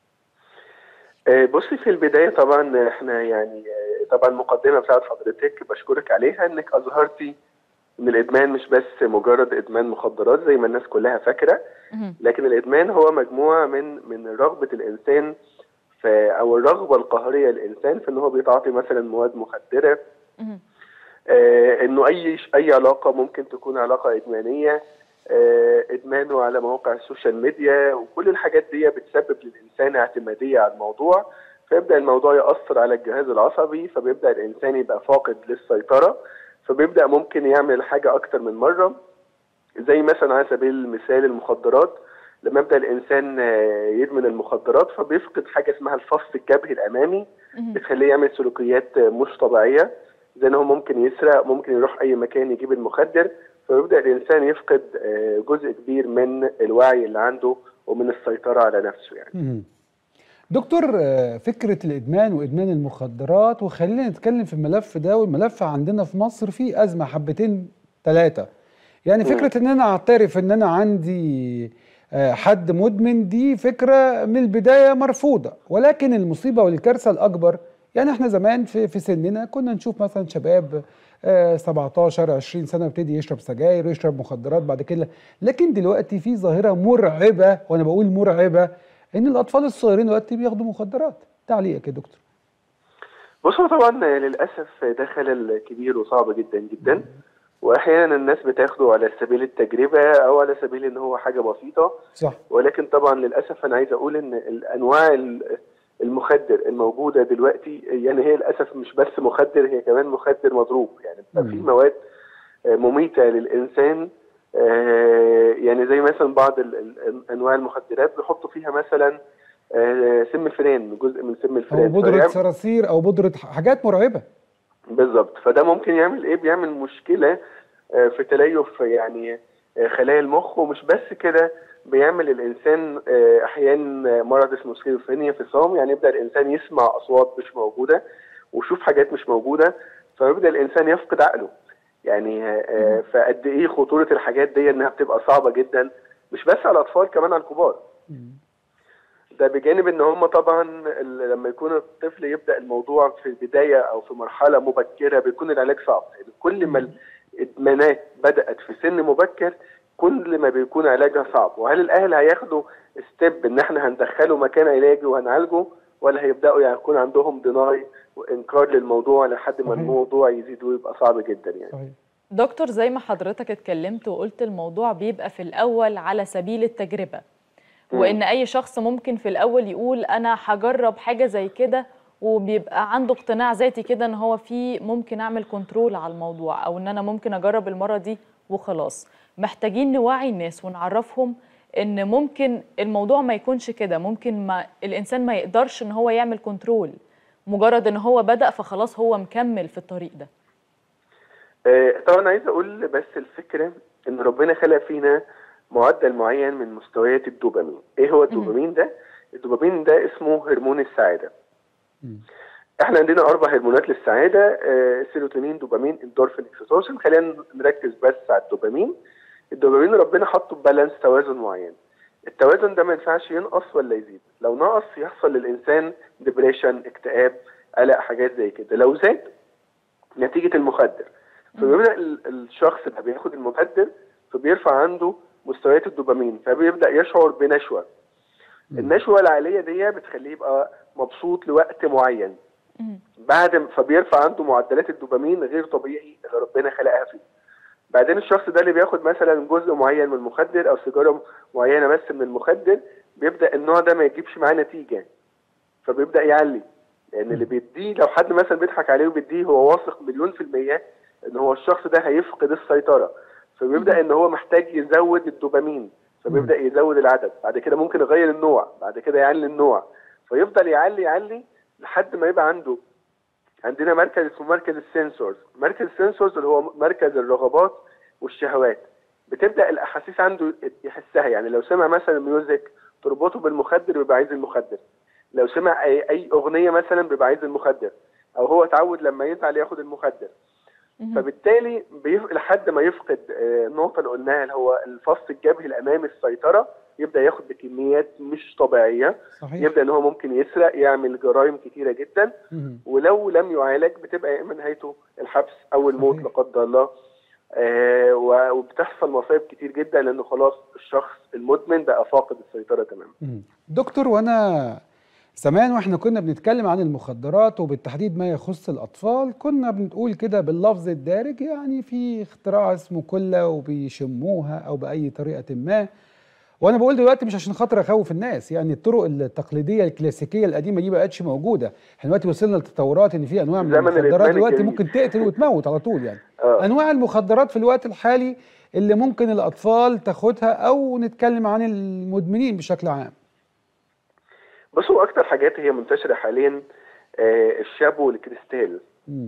آه، بصي في البدايه طبعا احنا يعني آه، طبعا مقدمه بتاعت حضرتك بشكرك عليها انك اظهرتي ان الادمان مش بس مجرد ادمان مخدرات زي ما الناس كلها فاكره مهم. لكن الادمان هو مجموعه من من رغبه الانسان في او الرغبه القهريه للانسان في ان هو بيتعاطي مثلا مواد مخدره مهم. آه، انه اي اي علاقه ممكن تكون علاقه ادمانيه آه، ادمانه على مواقع السوشيال ميديا وكل الحاجات دي بتسبب للانسان اعتماديه على الموضوع فيبدا الموضوع ياثر على الجهاز العصبي فبيبدا الانسان يبقى فاقد للسيطره فبيبدا ممكن يعمل حاجه اكتر من مره زي مثلا على سبيل المثال المخدرات لما يبدا الانسان آه، يدمن المخدرات فبيفقد حاجه اسمها الفص الجبهي الامامي مهم. بتخليه يعمل سلوكيات مش طبيعيه زي ان هو ممكن يسرق ممكن يروح اي مكان يجيب المخدر فيبدا الانسان يفقد آه، جزء كبير من الوعي اللي عنده ومن السيطره على نفسه يعني مهم. دكتور آه، فكرة الإدمان وإدمان المخدرات وخلينا نتكلم في الملف ده والملف عندنا في مصر فيه أزمة حبتين ثلاثة يعني فكرة إن أنا أعترف إن أنا عندي آه، حد مدمن دي فكرة من البداية مرفوضة ولكن المصيبة والكارثة الأكبر يعني احنا زمان في في سننا كنا نشوف مثلا شباب آه، 17 20 سنه يبتدي يشرب سجاير ويشرب مخدرات بعد كده لكن دلوقتي في ظاهره مرعبه وانا بقول مرعبه ان الاطفال الصغيرين دلوقتي بياخدوا مخدرات تعليقك يا دكتور بص هو طبعا للاسف ده خلل كبير وصعب جدا جدا واحيانا الناس بتاخده على سبيل التجربه او على سبيل ان هو حاجه بسيطه صح ولكن طبعا للاسف انا عايز اقول ان الانواع ال- المخدر الموجوده دلوقتي يعني هي للاسف مش بس مخدر هي كمان مخدر مضروب يعني بتبقى في مم. مواد آه، مميته للانسان آه، يعني زي مثلا بعض ال- ال- انواع المخدرات بيحطوا فيها مثلا آه، سم الفئران جزء من سم او الفئران بودره فيعمل- صراصير او بودره حاجات مرعبه بالظبط فده ممكن يعمل ايه بيعمل مشكله آه، في تليف يعني آه، خلايا المخ ومش بس كده بيعمل الانسان آه، احيانا مرض اسمه سكيزوفرينيا في الصوم يعني يبدا الانسان يسمع اصوات مش موجوده ويشوف حاجات مش موجوده فيبدا الانسان يفقد عقله يعني آه، آه، فقد ايه خطوره الحاجات دي انها بتبقى صعبه جدا مش بس على الاطفال كمان على الكبار ده بجانب ان هم طبعا ال- لما يكون الطفل يبدا الموضوع في البدايه او في مرحله مبكره بيكون العلاج صعب يعني كل ما الادمانات بدات في سن مبكر كل ما بيكون علاجها صعب وهل الاهل هياخدوا ستيب ان احنا هندخله مكان علاجي وهنعالجه ولا هيبداوا يعني يكون عندهم ديناي وانكار للموضوع لحد ما صحيح. الموضوع يزيد ويبقى صعب جدا يعني صحيح دكتور زي ما حضرتك اتكلمت وقلت الموضوع بيبقى في الأول على سبيل التجربة مم. وإن أي شخص ممكن في الأول يقول أنا هجرب حاجة زي كده وبيبقى عنده اقتناع ذاتي كده إن هو في ممكن أعمل كنترول على الموضوع أو إن أنا ممكن أجرب المرة دي وخلاص محتاجين نوعي الناس ونعرفهم إن ممكن الموضوع ما يكونش كده ممكن ما الإنسان ما يقدرش إن هو يعمل كنترول مجرد إن هو بدأ فخلاص هو مكمل في الطريق ده آه، طبعا عايز اقول بس الفكره ان ربنا خلق فينا معدل معين من مستويات الدوبامين ايه هو الدوبامين ده الدوبامين ده اسمه هرمون السعاده مم. احنا عندنا اربع هرمونات للسعاده آه، سيروتونين دوبامين اندورفين اكسيتوسين خلينا نركز بس على الدوبامين الدوبامين ربنا حاطه بالانس توازن معين التوازن ده ما ينفعش ينقص ولا يزيد لو نقص يحصل للانسان ديبريشن اكتئاب قلق حاجات زي كده لو زاد نتيجه المخدر فبيبدا ال- الشخص اللي بياخد المخدر فبيرفع عنده مستويات الدوبامين فبيبدا يشعر بنشوه النشوه العاليه دي بتخليه يبقى مبسوط لوقت معين مم. بعد ما- فبيرفع عنده معدلات الدوبامين غير طبيعي اللي ربنا خلقها فيه بعدين الشخص ده اللي بياخد مثلا جزء معين من المخدر او سيجاره معينه بس من المخدر بيبدا النوع ده ما يجيبش معاه نتيجه فبيبدا يعلي لان اللي بيديه لو حد مثلا بيضحك عليه وبيديه هو واثق مليون في الميه ان هو الشخص ده هيفقد السيطره فبيبدا ان هو محتاج يزود الدوبامين فبيبدا يزود العدد بعد كده ممكن يغير النوع بعد كده يعلي النوع فيفضل يعلي يعلي لحد ما يبقى عنده عندنا مركز اسمه مركز السنسورز مركز السنسورز اللي هو مركز الرغبات والشهوات بتبدا الاحاسيس عنده يحسها يعني لو سمع مثلا ميوزك تربطه بالمخدر بيبقى عايز المخدر لو سمع اي, أي اغنيه مثلا بيبقى عايز المخدر او هو اتعود لما يزعل ياخد المخدر فبالتالي بيف... لحد ما يفقد آه، النقطه اللي قلناها اللي هو الفص الجبهي الامامي السيطره يبدا ياخد بكميات مش طبيعيه صحيح يبدا ان هو ممكن يسرق يعمل جرائم كتيره جدا مم. ولو لم يعالج بتبقى يا اما نهايته الحبس او الموت صحيح. لا قدر الله آه و- وبتحصل مصايب كتير جدا لانه خلاص الشخص المدمن بقى فاقد السيطره تماما مم. دكتور وانا زمان واحنا كنا بنتكلم عن المخدرات وبالتحديد ما يخص الاطفال كنا بنقول كده باللفظ الدارج يعني في اختراع اسمه كله وبيشموها او باي طريقه ما وانا بقول دلوقتي مش عشان خاطر اخوف الناس يعني الطرق التقليديه الكلاسيكيه القديمه دي ما بقتش موجوده احنا دلوقتي وصلنا لتطورات ان في انواع من زمن المخدرات الإدمان دلوقتي الجديد. ممكن تقتل وتموت على طول يعني آه. انواع المخدرات في الوقت الحالي اللي ممكن الاطفال تاخدها او نتكلم عن المدمنين بشكل عام بصوا اكتر حاجات هي منتشره حاليا آه الشابو والكريستال مم.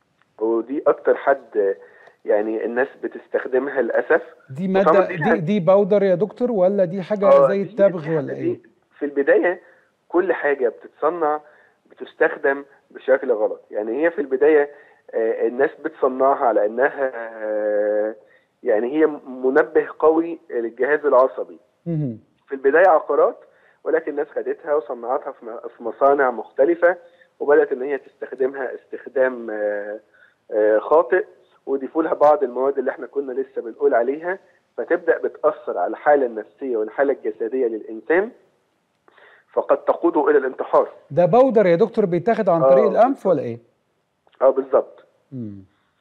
ودي اكتر حد آه، يعني الناس بتستخدمها للاسف دي وطبعاً ماده دي دي حاجة- دي باودر يا دكتور ولا دي حاجه آه، زي دي- التبغ دي- ولا دي ايه في البدايه كل حاجه بتتصنع بتستخدم بشكل غلط يعني هي في البدايه آه، الناس بتصنعها على انها آه، يعني هي منبه قوي للجهاز العصبي مهم. في البدايه عقارات ولكن الناس خدتها وصنعتها في م- في مصانع مختلفه وبدات ان هي تستخدمها استخدام آه، آه، خاطئ ويضيفوا لها بعض المواد اللي احنا كنا لسه بنقول عليها فتبدا بتاثر على الحاله النفسيه والحاله الجسديه للانسان فقد تقوده الى الانتحار ده باودر يا دكتور بيتاخد عن طريق آه. الانف ولا ايه اه بالظبط مم.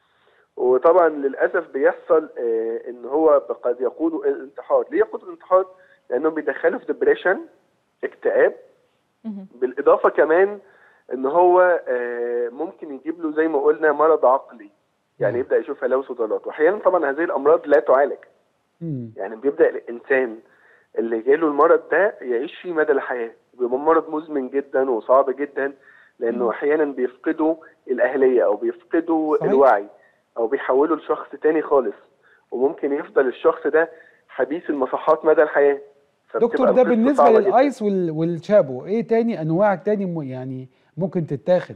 وطبعا للاسف بيحصل آه ان هو قد يقوده الى الانتحار ليه يقود الانتحار لانه بيدخله في ديبريشن اكتئاب مهم. بالاضافه كمان ان هو آه، ممكن يجيب له زي ما قلنا مرض عقلي يعني مم. يبدا يشوف هلاوس وضلالات واحيانا طبعا هذه الامراض لا تعالج مم. يعني بيبدا الانسان اللي جاله المرض ده يعيش فيه مدى الحياه بيبقى مرض مزمن جدا وصعب جدا لانه مم. احيانا بيفقدوا الاهليه او بيفقدوا صحيح. الوعي او بيحولوا لشخص تاني خالص وممكن يفضل الشخص ده حبيس المصحات مدى الحياه فبتبقى دكتور ده القصة بالنسبه صعبة جداً. للايس وال- والشابو ايه تاني انواع تاني م- يعني ممكن تتاخد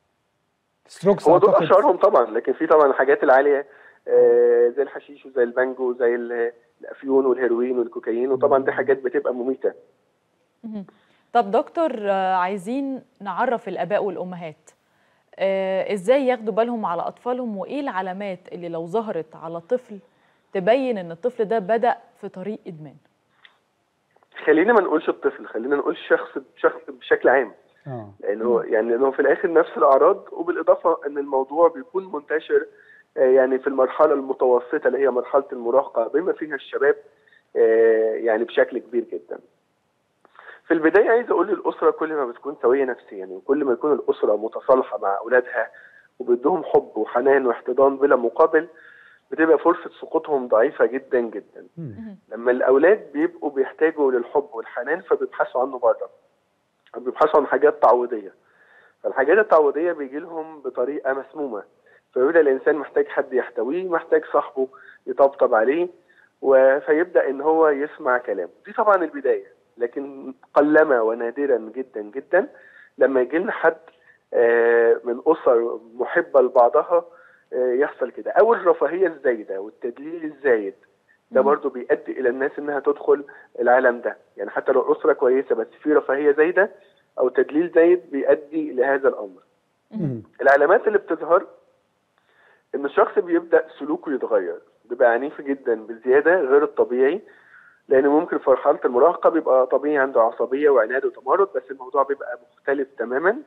ستروكس هو دول أعتقد. اشهرهم طبعا لكن في طبعا الحاجات العاليه آه، زي الحشيش وزي البانجو وزي ال- الافيون والهيروين والكوكايين وطبعا دي حاجات بتبقى مميته مهم. طب دكتور آه، عايزين نعرف الآباء والأمهات آه، إزاي ياخدوا بالهم على أطفالهم وإيه العلامات اللي لو ظهرت على طفل تبين إن الطفل ده بدأ في طريق إدمان خلينا ما نقولش الطفل خلينا نقول شخص شخص بشكل عام اه لانه يعني لانه في الاخر نفس الاعراض وبالاضافه ان الموضوع بيكون منتشر آه، يعني في المرحله المتوسطه اللي هي مرحله المراهقه بما فيها الشباب آه، يعني بشكل كبير جدا. في البدايه عايز اقول للاسره كل ما بتكون سويه نفسيا وكل ما يكون الاسره متصالحه مع اولادها وبدهم حب وحنان واحتضان بلا مقابل بتبقى فرصه سقوطهم ضعيفه جدا جدا. مم. لما الاولاد بيبقوا بيحتاجوا للحب والحنان فبيبحثوا عنه بره بيبحثوا عن حاجات تعويضيه فالحاجات التعويضيه بيجي لهم بطريقه مسمومه فيبدا الانسان محتاج حد يحتويه محتاج صاحبه يطبطب عليه و- فيبدا ان هو يسمع كلامه دي طبعا البدايه لكن قلما ونادرا جدا جدا لما يجي لنا حد آه، من اسر محبه لبعضها آه، يحصل كده او الرفاهيه الزايده والتدليل الزايد ده برضو بيؤدي الى الناس انها تدخل العالم ده يعني حتى لو اسره كويسه بس في رفاهيه زايده او تدليل زايد بيؤدي لهذا الامر مم. العلامات اللي بتظهر ان الشخص بيبدا سلوكه يتغير بيبقى عنيف جدا بزياده غير الطبيعي لان ممكن في مرحله المراهقه بيبقى طبيعي عنده عصبيه وعناد وتمرد بس الموضوع بيبقى مختلف تماما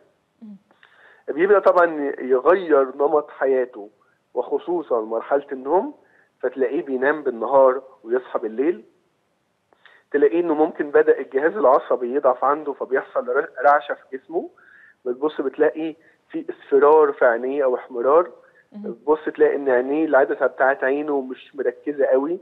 بيبدا طبعا يغير نمط حياته وخصوصا مرحله النوم فتلاقيه بينام بالنهار ويصحى بالليل تلاقيه انه ممكن بدا الجهاز العصبي يضعف عنده فبيحصل ر- رعشه في جسمه بتبص بتلاقي في اصفرار في عينيه او احمرار بتبص تلاقي ان عينيه العدسه بتاعت عينه مش مركزه قوي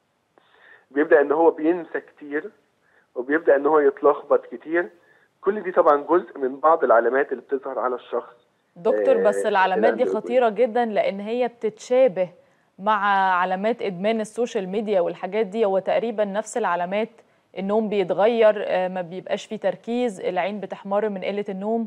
بيبدا ان هو بينسى كتير وبيبدا ان هو يتلخبط كتير كل دي طبعا جزء من بعض العلامات اللي بتظهر على الشخص دكتور آه، بس العلامات دي اللي عنده خطيرة جدا لأن هي بتتشابه مع علامات إدمان السوشيال ميديا والحاجات دي هو تقريبا نفس العلامات النوم بيتغير آه، ما بيبقاش فيه تركيز العين بتحمر من قلة النوم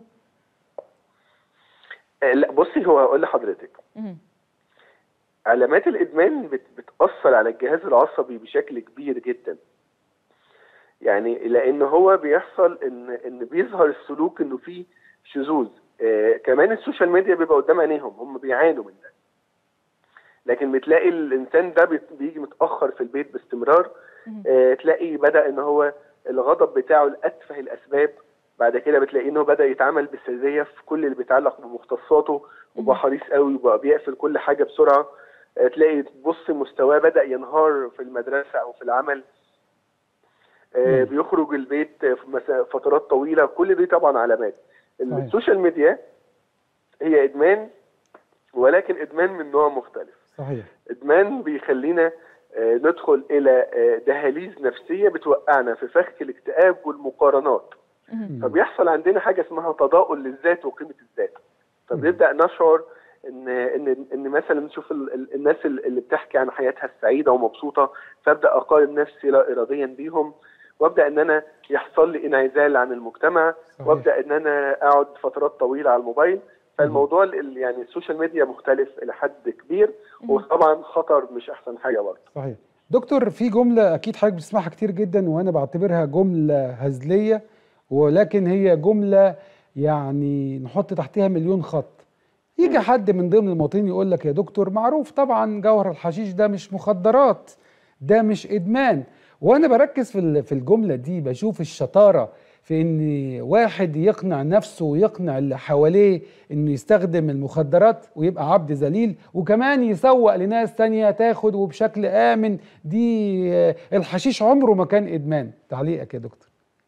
آه، لا بصي هو هقول لحضرتك مم. علامات الادمان بت- بتاثر على الجهاز العصبي بشكل كبير جدا يعني لان هو بيحصل ان ان بيظهر السلوك انه في شذوذ آه كمان السوشيال ميديا بيبقى قدام عينيهم هم بيعانوا من ده لكن بتلاقي الانسان ده بيت- بيجي متاخر في البيت باستمرار آه تلاقي بدا ان هو الغضب بتاعه لاتفه الاسباب بعد كده بتلاقي انه بدا يتعامل بسريه في كل اللي بيتعلق بمختصاته وبقى حريص قوي وبقى بيقفل كل حاجه بسرعه آه، تلاقي تبص مستواه بدا ينهار في المدرسه او في العمل آه، بيخرج البيت في مس- فترات طويله كل دي طبعا علامات صحيح. السوشيال ميديا هي ادمان ولكن ادمان من نوع مختلف صحيح ادمان بيخلينا آه، ندخل الى آه، دهاليز نفسيه بتوقعنا في فخ الاكتئاب والمقارنات فبيحصل عندنا حاجه اسمها تضاؤل للذات وقيمه الذات فبنبدا نشعر ان ان ان مثلا نشوف ال- ال- الناس ال- اللي بتحكي عن حياتها السعيده ومبسوطه فابدا اقارن نفسي لا اراديا بيهم وابدا ان انا يحصل لي انعزال عن المجتمع صحيح. وابدا ان انا اقعد فترات طويله على الموبايل فالموضوع ال- ال- يعني السوشيال ميديا مختلف الى حد كبير وطبعا خطر مش احسن حاجه برضه صحيح دكتور في جملة أكيد حضرتك بتسمعها كتير جدا وأنا بعتبرها جملة هزلية ولكن هي جملة يعني نحط تحتها مليون خط يجي حد من ضمن المواطنين يقول لك يا دكتور معروف طبعا جوهر الحشيش ده مش مخدرات ده مش إدمان وأنا بركز في ال- في الجملة دي بشوف الشطارة في ان واحد يقنع نفسه ويقنع اللي حواليه انه يستخدم المخدرات ويبقى عبد ذليل وكمان يسوق لناس تانية تاخد وبشكل آمن دي آه، الحشيش عمره ما كان إدمان تعليقك يا دكتور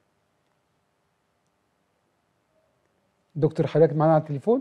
دكتور حضرتك معانا على التليفون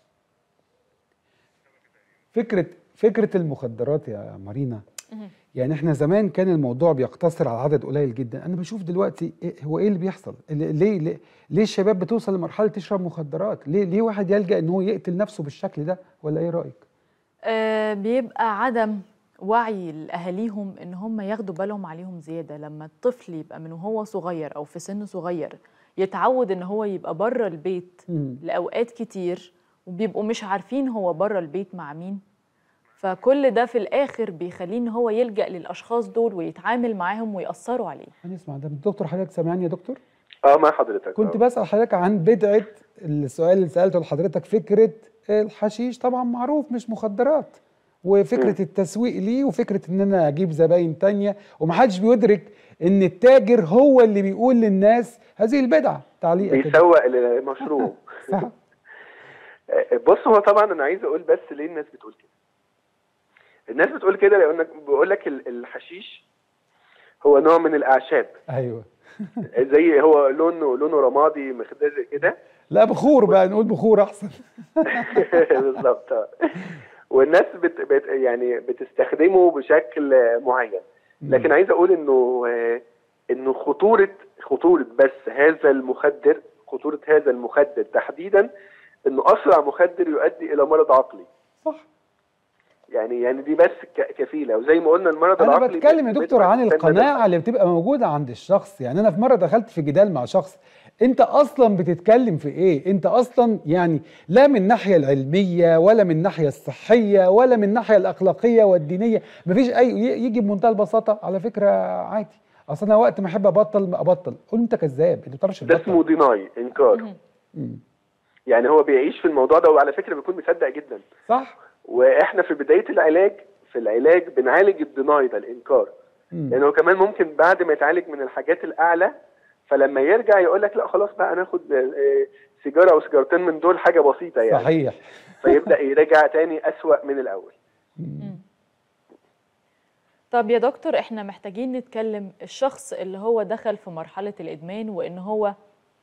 فكرة فكرة المخدرات يا مارينا يعني احنا زمان كان الموضوع بيقتصر على عدد قليل جدا انا بشوف دلوقتي إيه هو ايه اللي بيحصل اللي- ليه ليه, ليه الشباب بتوصل لمرحله تشرب مخدرات ليه ليه واحد يلجا ان هو يقتل نفسه بالشكل ده ولا ايه رايك آه، بيبقى عدم وعي لأهاليهم إن هم ياخدوا بالهم عليهم زيادة لما الطفل يبقى من وهو صغير أو في سن صغير يتعود إن هو يبقى بره البيت مم. لأوقات كتير وبيبقوا مش عارفين هو بره البيت مع مين فكل ده في الآخر بيخليه إن هو يلجأ للأشخاص دول ويتعامل معاهم ويأثروا عليه هنسمع ده دكتور حضرتك سامعني يا دكتور اه مع حضرتك كنت آه. بسال حضرتك عن بدعه السؤال اللي سالته لحضرتك فكره الحشيش طبعا معروف مش مخدرات وفكره التسويق ليه وفكره ان انا اجيب زباين تانية ومحدش بيدرك ان التاجر هو اللي بيقول للناس هذه البدعه تعليق كده بيسوق المشروع صح بص هو طبعا انا عايز اقول بس ليه الناس بتقول كده الناس بتقول كده لانك بيقول لك ال- الحشيش هو نوع من الاعشاب ايوه زي هو لونه لونه رمادي مخضر كده لا بخور بقى نقول بخور احسن بالظبط آه. والناس بت بت يعني بتستخدمه بشكل معين لكن عايز اقول انه آه، انه خطوره خطوره بس هذا المخدر خطوره هذا المخدر تحديدا انه اسرع مخدر يؤدي الى مرض عقلي صح يعني يعني دي بس ك- كفيله وزي ما قلنا المرض انا العقلي بتكلم يا بيبقى دكتور عن الإنسان بدل- القناعه اللي بتبقى موجوده عند الشخص يعني انا في مره دخلت في جدال مع شخص انت اصلا بتتكلم في ايه انت اصلا يعني لا من الناحيه العلميه ولا من الناحيه الصحيه ولا من الناحيه الاخلاقيه والدينيه مفيش اي ي- يجي بمنتهى البساطه على فكره عادي اصل انا وقت ما احب ابطل ابطل قول انت كذاب انت ما بتعرفش ده تبطل اسمه ديناي انكار مم. يعني هو بيعيش في الموضوع ده وعلى فكره بيكون مصدق جدا صح واحنا في بدايه العلاج في العلاج بنعالج الديناي ده الانكار مم. لانه يعني كمان ممكن بعد ما يتعالج من الحاجات الاعلى فلما يرجع يقول لك لا خلاص بقى ناخد آه، سيجاره او سيجارتين من دول حاجه بسيطه يعني صحيح فيبدا يرجع تاني اسوأ من الاول طب يا دكتور احنا محتاجين نتكلم الشخص اللي هو دخل في مرحلة الإدمان وإن هو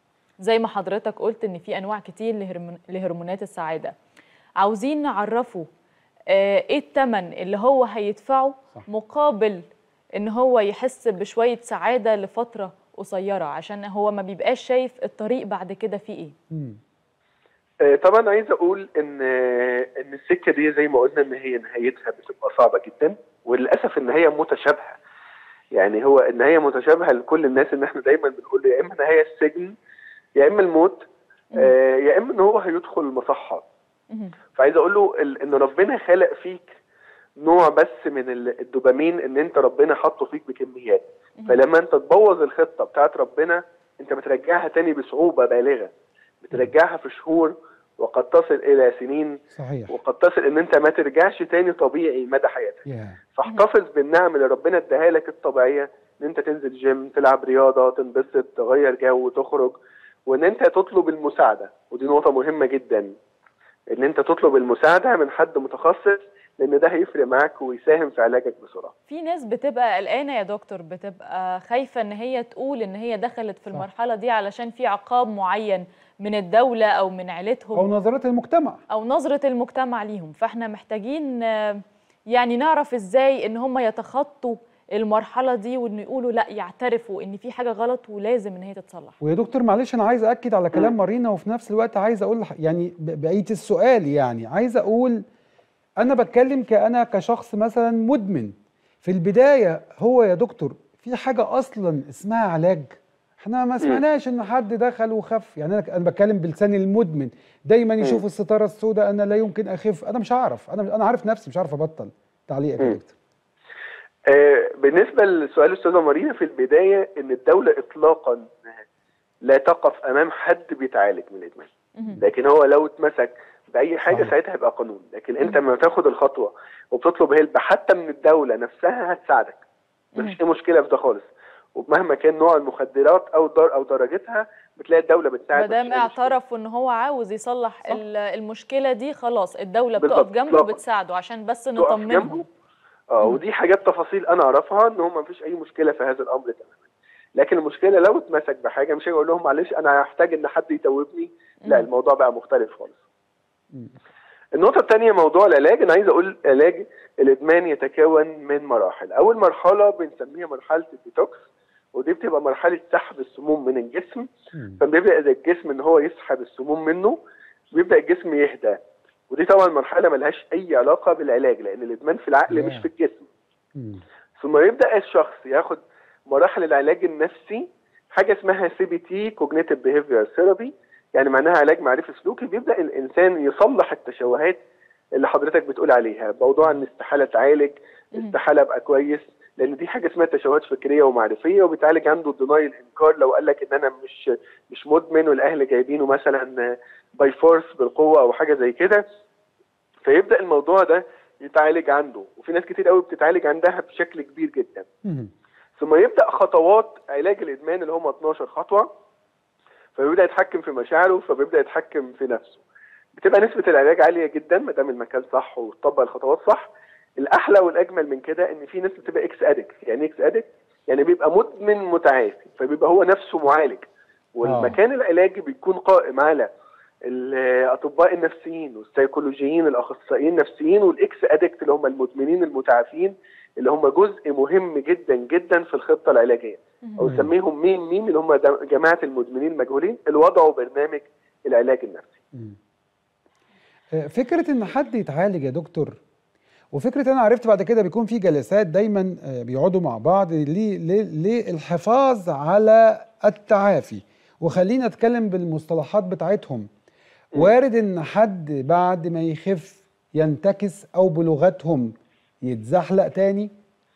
زي ما حضرتك قلت إن في أنواع كتير لهرمون- لهرمونات السعادة عاوزين نعرفه آه، إيه التمن اللي هو هيدفعه صح. مقابل إن هو يحس بشوية سعادة لفترة قصيرة عشان هو ما بيبقاش شايف الطريق بعد كده فيه إيه مم. آه، طبعا عايز اقول ان آه، ان السكه دي زي ما قلنا ان هي نهايتها بتبقى صعبه جدا وللاسف ان هي متشابهه يعني هو النهايه متشابهه لكل الناس ان احنا دايما بنقول يا اما نهايه السجن يا اما الموت آه، يا اما ان هو هيدخل المصحه مهم. فعايز اقول له ال- ان ربنا خلق فيك نوع بس من ال- الدوبامين ان انت ربنا حاطه فيك بكميات فلما انت تبوظ الخطه بتاعت ربنا انت بترجعها تاني بصعوبه بالغه بترجعها في شهور وقد تصل الى سنين صحيح وقد تصل ان انت ما ترجعش تاني طبيعي مدى حياتك يا فاحتفظ بالنعم اللي ربنا اداها لك الطبيعيه ان انت تنزل جيم تلعب رياضه تنبسط تغير جو تخرج وان انت تطلب المساعده ودي نقطه مهمه جدا ان انت تطلب المساعده من حد متخصص لان ده هيفرق معاك ويساهم في علاجك بسرعه في ناس بتبقى قلقانة يا دكتور بتبقى خايفة ان هي تقول ان هي دخلت في صح. المرحلة دي علشان في عقاب معين من الدولة او من عيلتهم او نظرات المجتمع او نظرة المجتمع ليهم فاحنا محتاجين آه، يعني نعرف ازاي ان هم يتخطوا المرحلة دي وان يقولوا لا يعترفوا ان في حاجة غلط ولازم ان هي تتصلح ويا دكتور معلش انا عايز اكد على كلام مارينا وفي نفس الوقت عايز اقول لح- يعني ب- بقيه السؤال يعني عايز اقول انا بتكلم كانا كشخص مثلا مدمن في البدايه هو يا دكتور في حاجه اصلا اسمها علاج احنا ما سمعناش ان حد دخل وخف يعني انا انا بتكلم بلسان المدمن دايما يشوف الستاره السوداء انا لا يمكن اخف انا مش هعرف انا انا عارف نفسي مش عارف ابطل تعليقك يا مم. دكتور آه، بالنسبه لسؤال الاستاذه مارينا في البدايه ان الدوله اطلاقا لا تقف امام حد بيتعالج من الادمان مهم. لكن هو لو اتمسك باي حاجه صحيح. ساعتها هيبقى قانون لكن انت لما تاخد الخطوه وبتطلب هيلب حتى من الدوله نفسها هتساعدك مفيش اي مشكله في ده خالص ومهما كان نوع المخدرات او در او درجتها بتلاقي الدوله بتساعد ما دام مفيش أي مشكلة. اعترف ان هو عاوز يصلح صح. ال- المشكلة دي خلاص الدولة بالظبط، بتقف جنبه إطلاقاً. وبتساعده عشان بس تقف نطمنهم جنبه اه ودي حاجات تفاصيل انا اعرفها ان هم مفيش اي مشكله في هذا الامر تماما لكن المشكله لو اتمسك بحاجه مش هيقول لهم معلش انا هحتاج ان حد يتوبني لا مم. الموضوع بقى مختلف خالص مم. النقطة الثانية موضوع العلاج أنا عايز أقول علاج الإدمان يتكون من مراحل أول مرحلة بنسميها مرحلة الديتوكس ودي بتبقى مرحلة سحب السموم من الجسم مم. فبيبدأ إذا الجسم إن هو يسحب السموم منه بيبدأ الجسم يهدى ودي طبعا مرحلة ملهاش أي علاقة بالعلاج لأن الإدمان في العقل مش Yeah. في الجسم مم. ثم يبدا الشخص ياخد مراحل العلاج النفسي حاجه اسمها سي بي تي كوجنيتيف بيهيفير ثيرابي يعني معناها علاج معرفي سلوكي بيبدا الانسان يصلح التشوهات اللي حضرتك بتقول عليها موضوع ان استحاله اتعالج مم. استحاله ابقى كويس لان دي حاجه اسمها تشوهات فكريه ومعرفيه وبيتعالج عنده الديناي الانكار لو قال لك ان انا مش مش مدمن والاهل جايبينه مثلا باي فورس بالقوه او حاجه زي كده فيبدا الموضوع ده يتعالج عنده وفي ناس كتير قوي بتتعالج عندها بشكل كبير جدا مم. ثم يبدا خطوات علاج الادمان اللي هم 12 خطوه فبيبدا يتحكم في مشاعره فبيبدا يتحكم في نفسه بتبقى نسبه العلاج عاليه جدا ما دام المكان صح وتطبق الخطوات صح الاحلى والاجمل من كده ان في ناس بتبقى اكس ادكت يعني اكس ادكت يعني بيبقى مدمن متعافي فبيبقى هو نفسه معالج والمكان العلاجي بيكون قائم على الاطباء النفسيين والسيكولوجيين الاخصائيين النفسيين والاكس ادكت اللي هم المدمنين المتعافين اللي هم جزء مهم جدا جدا في الخطه العلاجيه او نسميهم مين مين اللي هم د- جماعه المدمنين المجهولين اللي وضعوا برنامج العلاج النفسي آه، فكرة إن حد يتعالج يا دكتور وفكرة أنا عرفت بعد كده بيكون في جلسات دايما آه، بيقعدوا مع بعض ليه- ليه- للحفاظ على التعافي وخلينا أتكلم بالمصطلحات بتاعتهم وارد إن حد بعد ما يخف ينتكس أو بلغتهم يتزحلق تاني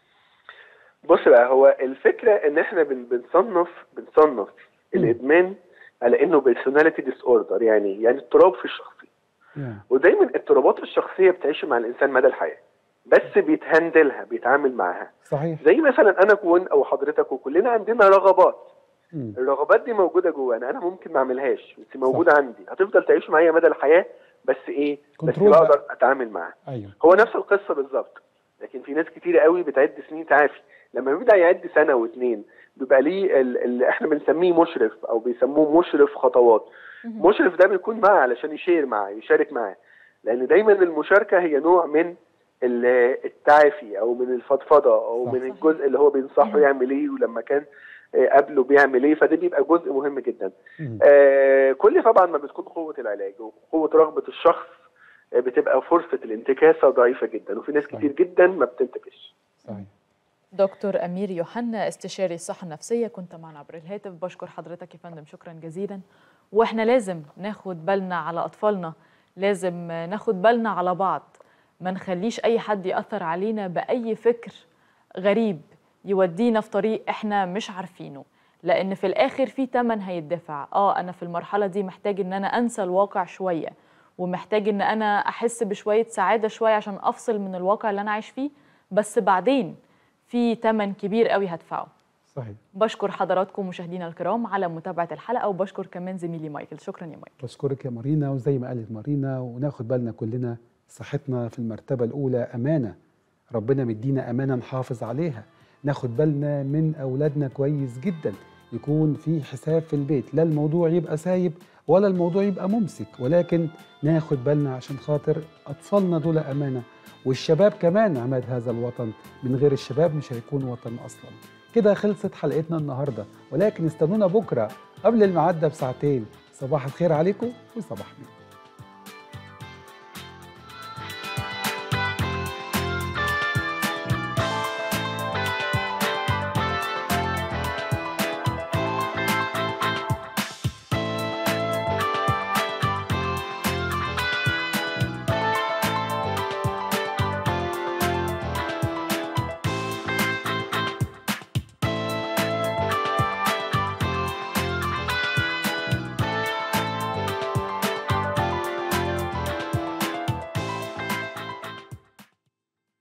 بص بقى هو الفكره ان احنا بن بنصنف بنصنف الادمان على انه بيرسوناليتي ديس اوردر يعني يعني اضطراب في الشخصيه ودايما اضطرابات الشخصيه بتعيش مع الانسان مدى الحياه بس بيتهندلها بيتعامل معاها صحيح زي مثلا انا كون او حضرتك وكلنا عندنا رغبات مم. الرغبات دي موجوده جوانا انا ممكن ما اعملهاش بس موجوده عندي هتفضل تعيش معايا مدى الحياه بس ايه بس كنترول بقدر بقى. اتعامل معاها أيوه هو نفس القصه بالظبط لكن في ناس كتير قوي بتعد سنين تعافي لما بيبدا يعد سنه واثنين بيبقى ليه ال- اللي احنا بنسميه مشرف او بيسموه مشرف خطوات مشرف ده بيكون معاه علشان يشير معاه يشارك معاه لان دايما المشاركه هي نوع من ال- التعافي او من الفضفضه او صح. من الجزء اللي هو بينصحه يعمل ايه ولما كان آه، قبله بيعمل ايه فده بيبقى جزء مهم جدا مم. آه، كل طبعا ما بتكون قوه العلاج وقوه رغبه الشخص آه، بتبقى فرصه الانتكاسه ضعيفه جدا وفي ناس صحيح. كتير جدا ما بتنتكش صحيح دكتور أمير يوحنا استشاري الصحة النفسية كنت معنا عبر الهاتف بشكر حضرتك يا فندم شكرا جزيلا واحنا لازم ناخد بالنا على أطفالنا لازم ناخد بالنا على بعض ما نخليش أي حد يأثر علينا بأي فكر غريب يودينا في طريق احنا مش عارفينه لأن في الآخر في تمن هيدفع اه أنا في المرحلة دي محتاج إن أنا أنسى الواقع شوية ومحتاج إن أنا أحس بشوية سعادة شوية عشان أفصل من الواقع اللي أنا عايش فيه بس بعدين في تمن كبير قوي هدفعه صحيح بشكر حضراتكم مشاهدينا الكرام على متابعة الحلقة وبشكر كمان زميلي مايكل شكرا يا مايكل بشكرك يا مارينا وزي ما قالت مارينا وناخد بالنا كلنا صحتنا في المرتبة الأولى أمانة ربنا مدينا أمانة نحافظ عليها ناخد بالنا من أولادنا كويس جدا يكون في حساب في البيت لا الموضوع يبقى سايب ولا الموضوع يبقى ممسك ولكن ناخد بالنا عشان خاطر أطفالنا دول أمانة والشباب كمان عماد هذا الوطن من غير الشباب مش هيكون وطن أصلا كده خلصت حلقتنا النهاردة ولكن استنونا بكرة قبل الميعاد ده بساعتين صباح الخير عليكم وصباح بيكم